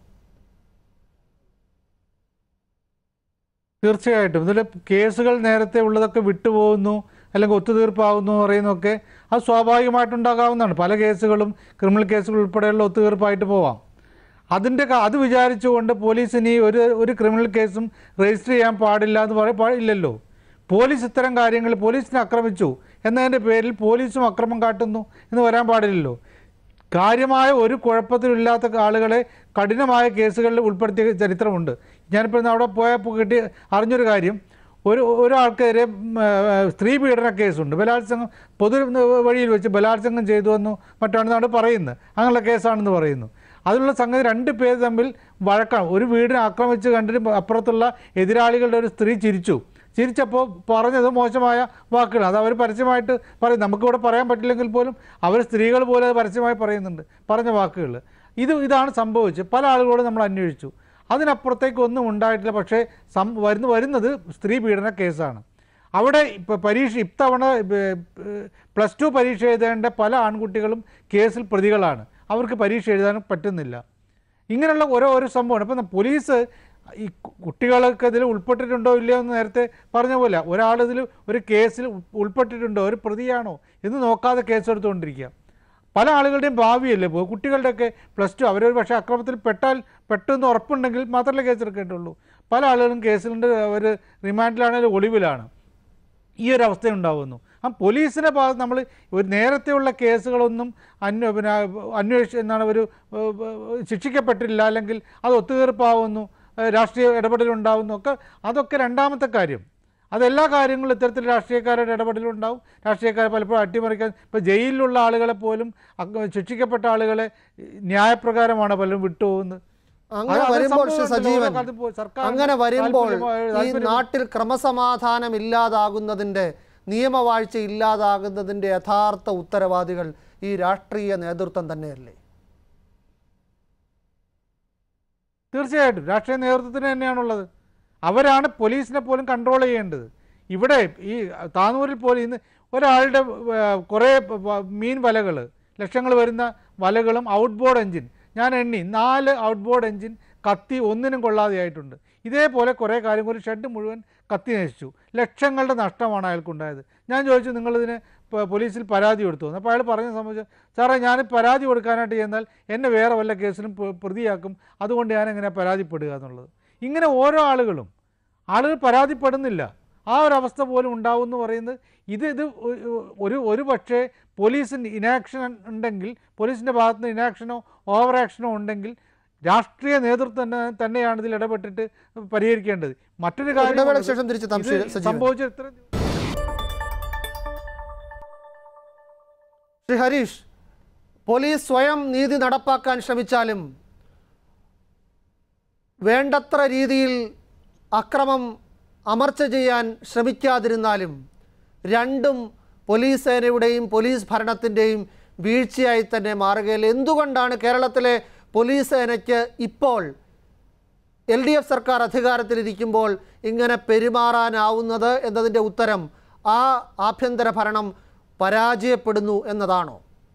തീർച്ചയായിട്ടും ഇതിൽ കേസുകൾ നേരത്തെ ഉള്ളതൊക്കെ വിട്ടുപോകുന്നു അല്ലെങ്കിൽ ഒത്തുതീർപ്പാകുന്നു എന്ന് പറയുന്നതൊക്കെ അത് സ്വാഭാവികമായിട്ടുണ്ടാകാവുന്നതാണ് പല കേസുകളും ക്രിമിനൽ കേസുകൾ ഉൾപ്പെടെയുള്ള ഒത്തുതീർപ്പായിട്ട് പോവാം അതിൻ്റെ ക- അത് വിചാരിച്ചുകൊണ്ട് പോലീസ് ഇനി ഒരു ഒരു ക്രിമിനൽ കേസും രജിസ്റ്റർ ചെയ്യാൻ പാടില്ല എന്ന് പറയാൻ പാടില്ലല്ലോ പോലീസ് ഇത്തരം കാര്യങ്ങൾ പോലീസിനെ ആക്രമിച്ചു എന്നതിൻ്റെ പേരിൽ പോലീസും അക്രമം കാട്ടുന്നു എന്ന് വരാൻ പാടില്ലല്ലോ കാര്യമായ ഒരു കുഴപ്പത്തിലില്ലാത്ത ആളുകളെ കഠിനമായ കേസുകളിൽ ഉൾപ്പെടുത്തിയ ചരിത്രമുണ്ട് ഞാനിപ്പോൾ ഇന്ന് അവിടെ പോയപ്പോൾ കിട്ടി അറിഞ്ഞൊരു കാര്യം ഒരു ഒരാൾക്കെതിരെ ഉം, ആ, സ്ത്രീ പീഡന കേസുണ്ട് ബലാത്സംഗം പൊതു വഴിയിൽ വെച്ച് ബലാത്സംഗം ചെയ്തു എന്ന് മറ്റാണെന്നാണ് പറയുന്നത് അങ്ങനെയുള്ള കേസാണെന്ന് പറയുന്നു അതിലുള്ള സംഗതി രണ്ട് പേര് തമ്മിൽ വഴക്കാണ് ഒരു വീടിനെ ആക്രമിച്ച് കണ്ടിട്ട് അപ്പുറത്തുള്ള എതിരാളികളുടെ ഒരു സ്ത്രീ ചിരിച്ചു ചിരിച്ചപ്പോൾ പറഞ്ഞത് മോശമായ വാക്കുകൾ അത് അവർ പരസ്യമായിട്ട് പറയും നമുക്കിവിടെ പറയാൻ പറ്റില്ലെങ്കിൽ പോലും അവർ സ്ത്രീകൾ പോലും അത് പരസ്യമായി പറയുന്നുണ്ട് പറഞ്ഞ വാക്കുകൾ ഇത് ഇതാണ് സംഭവിച്ചത് പല ആളുകളോടും നമ്മൾ അന്വേഷിച്ചു അതിനപ്പുറത്തേക്ക് ഒന്നും ഉണ്ടായിട്ടില്ല പക്ഷേ സം വരുന്ന വരുന്നത് സ്ത്രീ പീഡന കേസാണ് അവിടെ ഇപ്പോൾ പരീക്ഷ ഇത്തവണ പ്ലസ് ടു പരീക്ഷ എഴുതേണ്ട പല ആൺകുട്ടികളും കേസിൽ പ്രതികളാണ് അവർക്ക് പരീക്ഷ എഴുതാനും പറ്റുന്നില്ല ഇങ്ങനെയുള്ള ഓരോ ഓരോ സംഭവമാണ് ഇപ്പം പോലീസ് ഈ കു- കുട്ടികളൊക്കെ ഇതിൽ ഉൾപ്പെട്ടിട്ടുണ്ടോ ഇല്ലയോ എന്ന് നേരത്തെ പറഞ്ഞ പോലെ ഒരാൾ ഇതിൽ ഒരു കേസിൽ ഉൾ- ഉൾപ്പെട്ടിട്ടുണ്ടോ ഒരു പ്രതിയാണോ എന്ന് നോക്കാതെ കേസെടുത്തുകൊണ്ടിരിക്കുക പല ആളുകളുടെയും ഭാവിയല്ലേ ഇപ്പോൾ കുട്ടികളുടെയൊക്കെ പ്ലസ് ടു അവരൊരു പക്ഷേ അക്രമത്തിൽ പെട്ടാൽ പെട്ടെന്ന് ഉറപ്പുണ്ടെങ്കിൽ മാത്രമല്ലേ കേസെടുക്കേണ്ടുള്ളൂ പല ആളുകളും കേസിലുണ്ട് അവർ റിമാൻഡിലാണെങ്കിലും ഒളിവിലാണ് ഈ ഒരു അവസ്ഥ ഉണ്ടാകുന്നു ആ പോലീസിൻ്റെ ഭാഗത്ത് നമ്മൾ ഒരു നേരത്തെയുള്ള കേസുകളൊന്നും അന്വ പിന്നെ അന്വേഷിച്ച് എന്താണ് ഒരു ഏഹ്, ഏഹ്, ശിക്ഷിക്കപ്പെട്ടില്ല അല്ലെങ്കിൽ അത് ഒത്തുതീർപ്പാവുന്നു ഏഹ്, രാഷ്ട്രീയ ഇടപെടലുണ്ടാവുന്നു ഒക്കെ അതൊക്കെ രണ്ടാമത്തെ കാര്യം അതെല്ലാ കാര്യങ്ങളും ഇത്തരത്തിൽ രാഷ്ട്രീയക്കാരുടെ ഇടപെടലുണ്ടാവും രാഷ്ട്രീയക്കാരെ പലപ്പോഴും അട്ടിമറിക്കാൻ ഇപ്പോൾ ജയിലിലുള്ള ആളുകളെ പോലും അക്ക- ശിക്ഷിക്കപ്പെട്ട ആളുകളെ ന്യായപ്രകാരമാണ് പലരും വിട്ടുപോകുന്നത് അങ്ങനെ അത് അത് വരുമ്പോൾ ശ്രീ സംഭവമുണ്ടല്ലോ. സജീവൻ ഓരോ കാലത്തും പോ- സർക്കാരിന് അങ്ങനെ വരുമ്പോൾ താല്പര്യം- ഈ താല്പര്യം- നാട്ടിൽ ക്രമസമാധാനം ഇല്ലാതാകുന്നതിൻ്റെ നിയമവാഴ്ച ഇല്ലാതാകുന്നതിൻ്റെ യഥാർത്ഥ ഉത്തരവാദികൾ ഈ രാഷ്ട്രീയ നേതൃത്വം തന്നെയല്ലേ തീർച്ചയായിട്ടും രാഷ്ട്രീയ നേതൃത്വത്തിന് തന്നെയാണുള്ളത് അവരാണ് പോലീസിനെ പോലും കൺട്രോൾ ചെയ്യേണ്ടത് ഇവിടെ ഈ താനൂരിൽ പോലും ഇന്ന് ഒരാളുടെ ഏർ, കുറേ പ- പ- മീൻ വലകൾ ലക്ഷങ്ങൾ വരുന്ന വലകളും ഔട്ട് ബോർഡ് എൻജിൻ ഞാൻ എണ്ണി നാല് ഔട്ട് ബോർഡ് എൻജിൻ കത്തി ഒന്നിനും കൊള്ളാതെയായിട്ടുണ്ട് ഇതേപോലെ കുറേ കാര്യം ഒരു ഷെഡ് മുഴുവൻ കത്തി നശിച്ചു ലക്ഷങ്ങളുടെ നഷ്ടമാണ് അയാൾക്കുണ്ടായത് ഞാൻ ചോദിച്ചു നിങ്ങളിതിന് പ- പോലീസിൽ പരാതി കൊടുത്തു എന്ന്. അപ്പോൾ അയാൾ പറഞ്ഞ സംബന്ധിച്ച് സാറേ ഞാൻ പരാതി കൊടുക്കാനായിട്ട് ചെന്നാൽ എന്നെ വേറെ വല്ല കേസിലും പ്ര- പ്രതിയാക്കും അതുകൊണ്ട് ഞാൻ എങ്ങനെ പരാതിപ്പെടുക എന്നുള്ളത് ഇങ്ങനെ ഓരോ ആളുകളും ആളുകൾ പരാതിപ്പെടുന്നില്ല ആ ഒരു അവസ്ഥ പോലും ഉണ്ടാവും എന്ന് പറയുന്നത് ഇത് ഇത് ഒ- ഒരു ഒരു പക്ഷേ പോലീസിന് ഇനാക്ഷൻ ഉണ്ടെങ്കിൽ പോലീസിൻ്റെ ഭാഗത്ത് നിന്ന് ഇനാക്ഷനോ ഓവർ ആക്ഷനോ ഉണ്ടെങ്കിൽ രാഷ്ട്രീയ നേതൃത്വം തന്നെ തന്നെയാണ് ഇതിൽ ഇടപെട്ടിട്ട് പരിഹരിക്കേണ്ടത് മറ്റൊരു കാര്യം ഇടവേളയ്ക്ക് ശേഷം തിരിച്ചെത്താം, ശ്രീ ഇത് സജീവൻ. സംഭവിച്ച ഇത്ര ശ്രീ ഹരീഷ് പോലീസ് സ്വയം നീതി നടപ്പാക്കാൻ ശ്രമിച്ചാലും വേണ്ടത്ര രീതിയിൽ അക്രമം അമർച്ച ചെയ്യാൻ ശ്രമിക്കാതിരുന്നാലും രണ്ടും പോലീസ് സേനയുടെയും പോലീസ് ഭരണത്തിൻ്റെയും വീഴ്ചയായി തന്നെ മാറുകയില്ല എന്തുകൊണ്ടാണ് കേരളത്തിലെ പോലീസ് സേനയ്ക്ക് ഇപ്പോൾ എൽ ഡി എഫ് സർക്കാർ അധികാരത്തിലിരിക്കുമ്പോൾ ഇങ്ങനെ പെരുമാറാനാവുന്നത് എന്നതിൻ്റെ ഉത്തരം ആ ആഭ്യന്തര ഭരണം പരാജയപ്പെടുന്നു എന്നതാണോ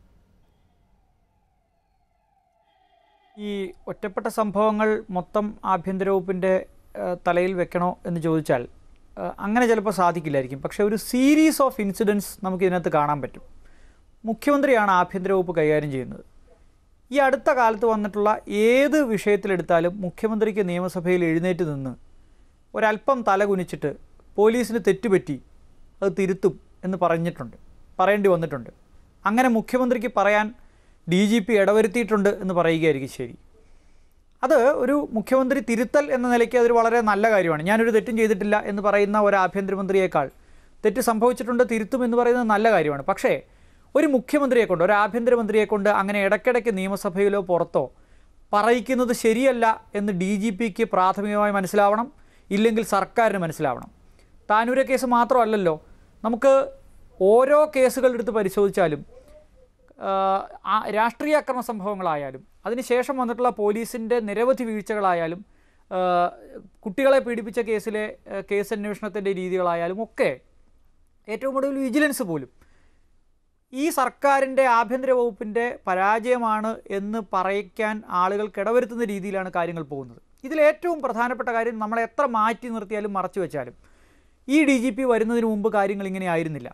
ഈ ഒറ്റപ്പെട്ട സംഭവങ്ങൾ മൊത്തം ആഭ്യന്തര വകുപ്പിൻ്റെ ഏഹ്, തലയിൽ വെക്കണോ എന്ന് ചോദിച്ചാൽ ഏഹ്, അങ്ങനെ ചിലപ്പോൾ സാധിക്കില്ലായിരിക്കും പക്ഷേ ഒരു സീരീസ് ഓഫ് ഇൻസിഡൻസ് നമുക്ക് ഇതിനകത്ത് കാണാൻ പറ്റും മുഖ്യമന്ത്രിയാണ് ആഭ്യന്തര വകുപ്പ് കൈകാര്യം ചെയ്യുന്നത് ഈ അടുത്ത കാലത്ത് വന്നിട്ടുള്ള ഏത് വിഷയത്തിലെടുത്താലും മുഖ്യമന്ത്രിക്ക് നിയമസഭയിൽ എഴുന്നേറ്റ് നിന്ന് ഒരല്പം തല കുനിച്ചിട്ട് പോലീസിന് തെറ്റുപറ്റി അത് തിരുത്തും എന്ന് പറഞ്ഞിട്ടുണ്ട് പറയേണ്ടി വന്നിട്ടുണ്ട് അങ്ങനെ മുഖ്യമന്ത്രിക്ക് പറയാൻ ഡി ജി പി ഇടവരുത്തിയിട്ടുണ്ട് എന്ന് പറയുകയായിരിക്കും ശരി അത് ഒരു മുഖ്യമന്ത്രി തിരുത്തൽ എന്ന നിലയ്ക്ക് അതൊരു വളരെ നല്ല കാര്യമാണ് ഞാനൊരു തെറ്റും ചെയ്തിട്ടില്ല എന്ന് പറയുന്ന ഒരു ആഭ്യന്തരമന്ത്രിയേക്കാൾ തെറ്റ് സംഭവിച്ചിട്ടുണ്ട് തിരുത്തും എന്ന് പറയുന്നത് നല്ല കാര്യമാണ് പക്ഷേ ഒരു മുഖ്യമന്ത്രിയെ കൊണ്ട് ഒരു ആഭ്യന്തരമന്ത്രിയെ കൊണ്ട് അങ്ങനെ ഇടയ്ക്കിടയ്ക്ക് നിയമസഭയിലോ പുറത്തോ പറയിക്കുന്നത് ശരിയല്ല എന്ന് ഡി ജി പിക്ക് പ്രാഥമികമായി മനസ്സിലാവണം ഇല്ലെങ്കിൽ സർക്കാരിന് മനസ്സിലാവണം താനൂരെ കേസ് മാത്രമല്ലല്ലോ നമുക്ക് ഓരോ കേസുകൾ എടുത്ത് പരിശോധിച്ചാലും ആഹ് ആ രാഷ്ട്രീയ അക്രമ സംഭവങ്ങളായാലും അതിനുശേഷം വന്നിട്ടുള്ള പോലീസിൻ്റെ നിരവധി വീഴ്ചകളായാലും ആഹ് കുട്ടികളെ പീഡിപ്പിച്ച കേസിലെ ആഹ് കേസ് അന്വേഷണത്തിൻ്റെ രീതികളായാലും ഒക്കെ ഏറ്റവും ഒടുവിൽ വിജിലൻസ് പോലും ഈ സർക്കാരിൻ്റെ ആഭ്യന്തര വകുപ്പിൻ്റെ പരാജയമാണ് എന്ന് പറയിക്കാൻ ആളുകൾക്ക് ഇടവരുത്തുന്ന രീതിയിലാണ് കാര്യങ്ങൾ പോകുന്നത് ഇതിൽ ഏറ്റവും പ്രധാനപ്പെട്ട കാര്യം നമ്മളെ എത്ര മാറ്റി നിർത്തിയാലും മറച്ചു വെച്ചാലും ഈ ഡി ജി പി വരുന്നതിന് മുമ്പ് കാര്യങ്ങൾ ഇങ്ങനെ ആയിരുന്നില്ല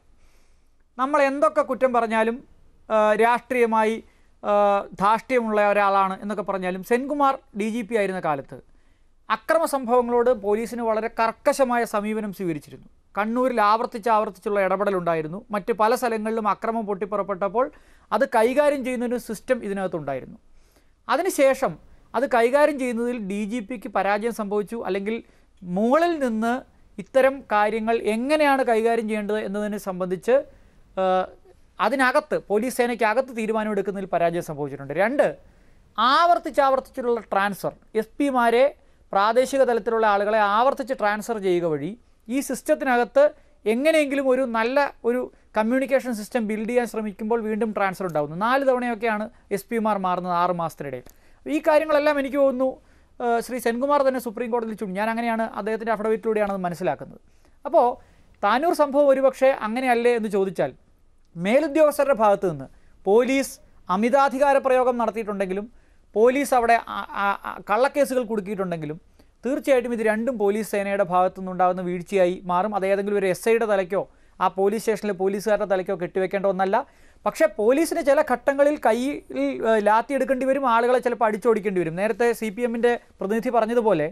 നമ്മൾ എന്തൊക്കെ കുറ്റം പറഞ്ഞാലും ആ, രാഷ്ട്രീയമായി ആ, ധാർഷ്ട്യമുള്ള ഒരാളാണ് എന്നൊക്കെ പറഞ്ഞാലും സെൻകുമാർ ഡി ജി പി ആയിരുന്ന കാലത്ത് അക്രമ സംഭവങ്ങളോട് പോലീസിന് വളരെ കർക്കശമായ സമീപനം സ്വീകരിച്ചിരുന്നു കണ്ണൂരിൽ ആവർത്തിച്ച് ആവർത്തിച്ചുള്ള ഇടപെടലുണ്ടായിരുന്നു മറ്റ് പല സ്ഥലങ്ങളിലും അക്രമം പൊട്ടിപ്പുറപ്പെട്ടപ്പോൾ അത് കൈകാര്യം ചെയ്യുന്നൊരു സിസ്റ്റം ഇതിനകത്തുണ്ടായിരുന്നു അതിനുശേഷം അത് കൈകാര്യം ചെയ്യുന്നതിൽ ഡി ജി പിക്ക് പരാജയം സംഭവിച്ചു അല്ലെങ്കിൽ മുകളിൽ നിന്ന് ഇത്തരം കാര്യങ്ങൾ എങ്ങനെയാണ് കൈകാര്യം ചെയ്യേണ്ടത് എന്നതിനെ സംബന്ധിച്ച് ആ, അതിനകത്ത് പോലീസ് സേനയ്ക്കകത്ത് തീരുമാനമെടുക്കുന്നതിൽ പരാജയം സംഭവിച്ചിട്ടുണ്ട് രണ്ട് ആവർത്തിച്ച് ആവർത്തിച്ചുള്ള ട്രാൻസ്ഫർ എസ് പിമാരെ പ്രാദേശിക തലത്തിലുള്ള ആളുകളെ ആവർത്തിച്ച് ട്രാൻസ്ഫർ ചെയ്യുക വഴി ഈ സിസ്റ്റത്തിനകത്ത് എങ്ങനെയെങ്കിലും ഒരു നല്ല ഒരു കമ്മ്യൂണിക്കേഷൻ സിസ്റ്റം ബിൽഡ് ചെയ്യാൻ ശ്രമിക്കുമ്പോൾ വീണ്ടും ട്രാൻസ്ഫർ ഉണ്ടാകുന്നു നാല് തവണയൊക്കെയാണ് എസ് പിമാർ മാറുന്നത് ആറ് മാസത്തിനിടയിൽ ഈ കാര്യങ്ങളെല്ലാം എനിക്ക് തോന്നുന്നു ആ, ശ്രീ സെൻകുമാർ തന്നെ സുപ്രീം കോടതിയിൽ ചൂണ്ടി ഞാൻ അങ്ങനെയാണ് അദ്ദേഹത്തിൻ്റെ അഫിഡവിറ്റിലൂടെയാണ് അത് മനസ്സിലാക്കുന്നത് അപ്പോൾ താനൂർ സംഭവം ഒരുപക്ഷെ അങ്ങനെയല്ലേ എന്ന് ചോദിച്ചാൽ മേലുദ്യോഗസ്ഥരുടെ ഭാഗത്തു നിന്ന് പോലീസ് അമിതാധികാര പ്രയോഗം നടത്തിയിട്ടുണ്ടെങ്കിലും പോലീസ് അവിടെ ആ- ആ- ആ കള്ളക്കേസുകൾ കുടുക്കിയിട്ടുണ്ടെങ്കിലും തീർച്ചയായിട്ടും ഇത് രണ്ടും പോലീസ് സേനയുടെ ഭാഗത്തു നിന്നുണ്ടാകുന്ന വീഴ്ചയായി മാറും അത് ഏതെങ്കിലും ഒരു എസ് ഐയുടെ തലയ്ക്കോ ആ പോലീസ് സ്റ്റേഷനിലെ പോലീസുകാരുടെ തലയ്ക്കോ കെട്ടിവെക്കേണ്ട ഒന്നല്ല പക്ഷേ പോലീസിന് ചില ഘട്ടങ്ങളിൽ കയ്യിൽ ഏഹ്, ലാത്തി എടുക്കേണ്ടി വരും ആളുകളെ ചിലപ്പോൾ അടിച്ചോടിക്കേണ്ടി വരും നേരത്തെ സി പി എമ്മിൻ്റെ പ്രതിനിധി പറഞ്ഞതുപോലെ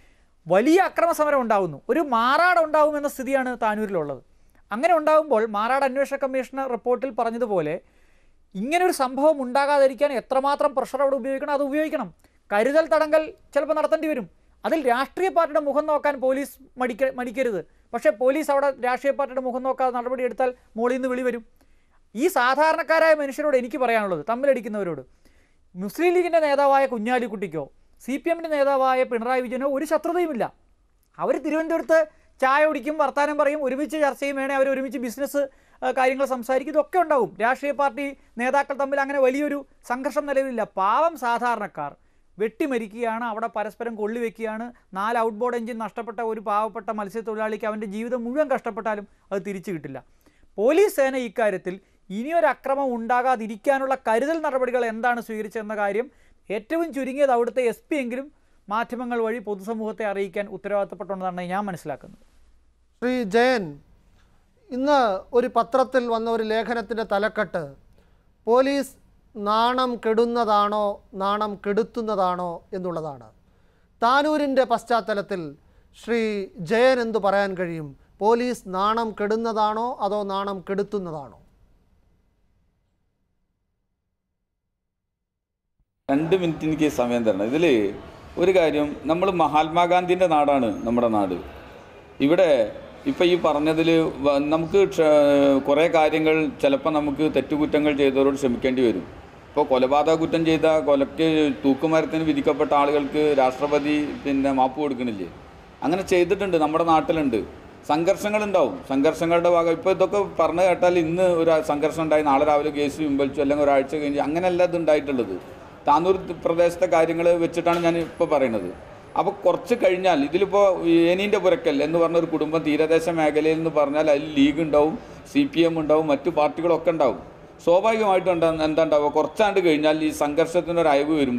വലിയ അക്രമ സമരം ഉണ്ടാകുന്നു ഒരു മാറാട് ഉണ്ടാകുമെന്ന സ്ഥിതിയാണ് താനൂരിലുള്ളത് അങ്ങനെ ഉണ്ടാകുമ്പോൾ മാറാട് അന്വേഷണ കമ്മീഷണർ റിപ്പോർട്ടിൽ പറഞ്ഞതുപോലെ ഇങ്ങനൊരു സംഭവം ഉണ്ടാകാതിരിക്കാൻ എത്രമാത്രം പ്രഷർ അവിടെ ഉപയോഗിക്കണം അത് ഉപയോഗിക്കണം കരുതൽ തടങ്കൽ ചിലപ്പോൾ നടത്തേണ്ടി വരും അതിൽ രാഷ്ട്രീയ പാർട്ടിയുടെ മുഖം നോക്കാൻ പോലീസ് മടിക്ക മടിക്കരുത് പക്ഷേ പോലീസ് അവിടെ രാഷ്ട്രീയ പാർട്ടിയുടെ മുഖം നോക്കാതെ നടപടി എടുത്താൽ മുകളിൽ നിന്ന് വിളി വരും ഈ സാധാരണക്കാരായ മനുഷ്യരോട് എനിക്ക് പറയാനുള്ളത് തമ്മിലടിക്കുന്നവരോട് മുസ്ലിം ലീഗിൻ്റെ നേതാവായ കുഞ്ഞാലിക്കുട്ടിക്കോ സി പി എമ്മിൻ്റെ നേതാവായ പിണറായി വിജയനോ ഒരു ശത്രുതയുമില്ല അവർ തിരുവനന്തപുരത്ത് ചായ കുടിക്കും വർത്തമാനം പറയും ഒരുമിച്ച് ചർച്ച ചെയ്യും വേണേൽ അവർ ഒരുമിച്ച് ബിസിനസ് ആ, കാര്യങ്ങൾ സംസാരിക്കും ഇതൊക്കെ ഉണ്ടാവും രാഷ്ട്രീയ പാർട്ടി നേതാക്കൾ തമ്മിൽ അങ്ങനെ വലിയൊരു സംഘർഷം നിലവിലില്ല പാവം സാധാരണക്കാർ വെട്ടിമരിക്കുകയാണ് അവിടെ പരസ്പരം കൊള്ളിവെക്കുകയാണ് നാല് ഔട്ട് ബോർഡ് എഞ്ചിൻ നഷ്ടപ്പെട്ട ഒരു പാവപ്പെട്ട മത്സ്യത്തൊഴിലാളിക്ക് അവൻ്റെ ജീവിതം മുഴുവൻ കഷ്ടപ്പെട്ടാലും അത് തിരിച്ചു കിട്ടില്ല പോലീസ് സേന ഇക്കാര്യത്തിൽ ഇനിയൊരു അക്രമം ഉണ്ടാകാതിരിക്കാനുള്ള കരുതൽ നടപടികൾ എന്താണ് സ്വീകരിച്ചതെന്ന കാര്യം ഏറ്റവും ചുരുങ്ങിയത് അവിടുത്തെ എസ് പി എങ്കിലും മാധ്യമങ്ങൾ വഴി പൊതുസമൂഹത്തെ അറിയിക്കാൻ ഉത്തരവാദിത്തപ്പെട്ടുണ്ടെന്നാണ് ഞാൻ മനസ്സിലാക്കുന്നത് ശ്രീ ജയൻ ഇന്ന് ഒരു പത്രത്തിൽ വന്ന ഒരു ലേഖനത്തിൻ്റെ തലക്കെട്ട് പോലീസ് നാണം കെടുന്നതാണോ നാണം കെടുത്തുന്നതാണോ എന്നുള്ളതാണ് താനൂരിൻ്റെ പശ്ചാത്തലത്തിൽ ശ്രീ ജയൻ എന്തു പറയാൻ കഴിയും പോലീസ് നാണം കെടുന്നതാണോ അതോ നാണം കെടുത്തുന്നതാണോ രണ്ട് മിനിറ്റ് എനിക്ക് സമയം തരണം ഇതിൽ ഒരു കാര്യം നമ്മൾ മഹാത്മാഗാന്ധിൻ്റെ നാടാണ് നമ്മുടെ നാട് ഇവിടെ ഇപ്പം ഈ പറഞ്ഞതിൽ നമുക്ക് ക്ഷ- കുറേ കാര്യങ്ങൾ ചിലപ്പോൾ നമുക്ക് തെറ്റുകുറ്റങ്ങൾ ചെയ്തവരോട് ക്ഷമിക്കേണ്ടി വരും ഇപ്പോൾ കൊലപാതക കുറ്റം ചെയ്ത കൊലയ്ക്ക് തൂക്കുമരത്തിന് വിധിക്കപ്പെട്ട ആളുകൾക്ക് രാഷ്ട്രപതി പിന്നെ മാപ്പ് കൊടുക്കണില്ലേ അങ്ങനെ ചെയ്തിട്ടുണ്ട് നമ്മുടെ നാട്ടിലുണ്ട് സംഘർഷങ്ങളുണ്ടാവും സംഘർഷങ്ങളുടെ ഭാഗം ഇപ്പോൾ ഇതൊക്കെ പറഞ്ഞു കേട്ടാൽ ഇന്ന് ഒരു സംഘർഷം ഉണ്ടായി നാളെ രാവിലെ കേസ് പിൻവലിച്ചു അല്ലെങ്കിൽ ഒരാഴ്ച കഴിഞ്ഞ് അങ്ങനെയല്ല ഇത് ഉണ്ടായിട്ടുള്ളത് താനൂർ പ്രദേശത്തെ കാര്യങ്ങൾ വെച്ചിട്ടാണ് ഞാൻ ഇപ്പോൾ പറയുന്നത് അപ്പോൾ കുറച്ച് കഴിഞ്ഞാൽ ഇതിലിപ്പോൾ ഏനീൻ്റെ പുരക്കൽ എന്ന് പറഞ്ഞ ഒരു കുടുംബം തീരദേശ മേഖലയിൽ എന്ന് പറഞ്ഞാൽ അതിൽ ലീഗ് ഉണ്ടാവും സി പി എം ഉണ്ടാവും മറ്റു പാർട്ടികളൊക്കെ ഉണ്ടാവും സ്വാഭാവികമായിട്ടും എന്താ എന്താ ഉണ്ടാവുക കുറച്ചാണ്ട് കഴിഞ്ഞാൽ ഈ സംഘർഷത്തിനൊരു അയവ് വരുമ്പോൾ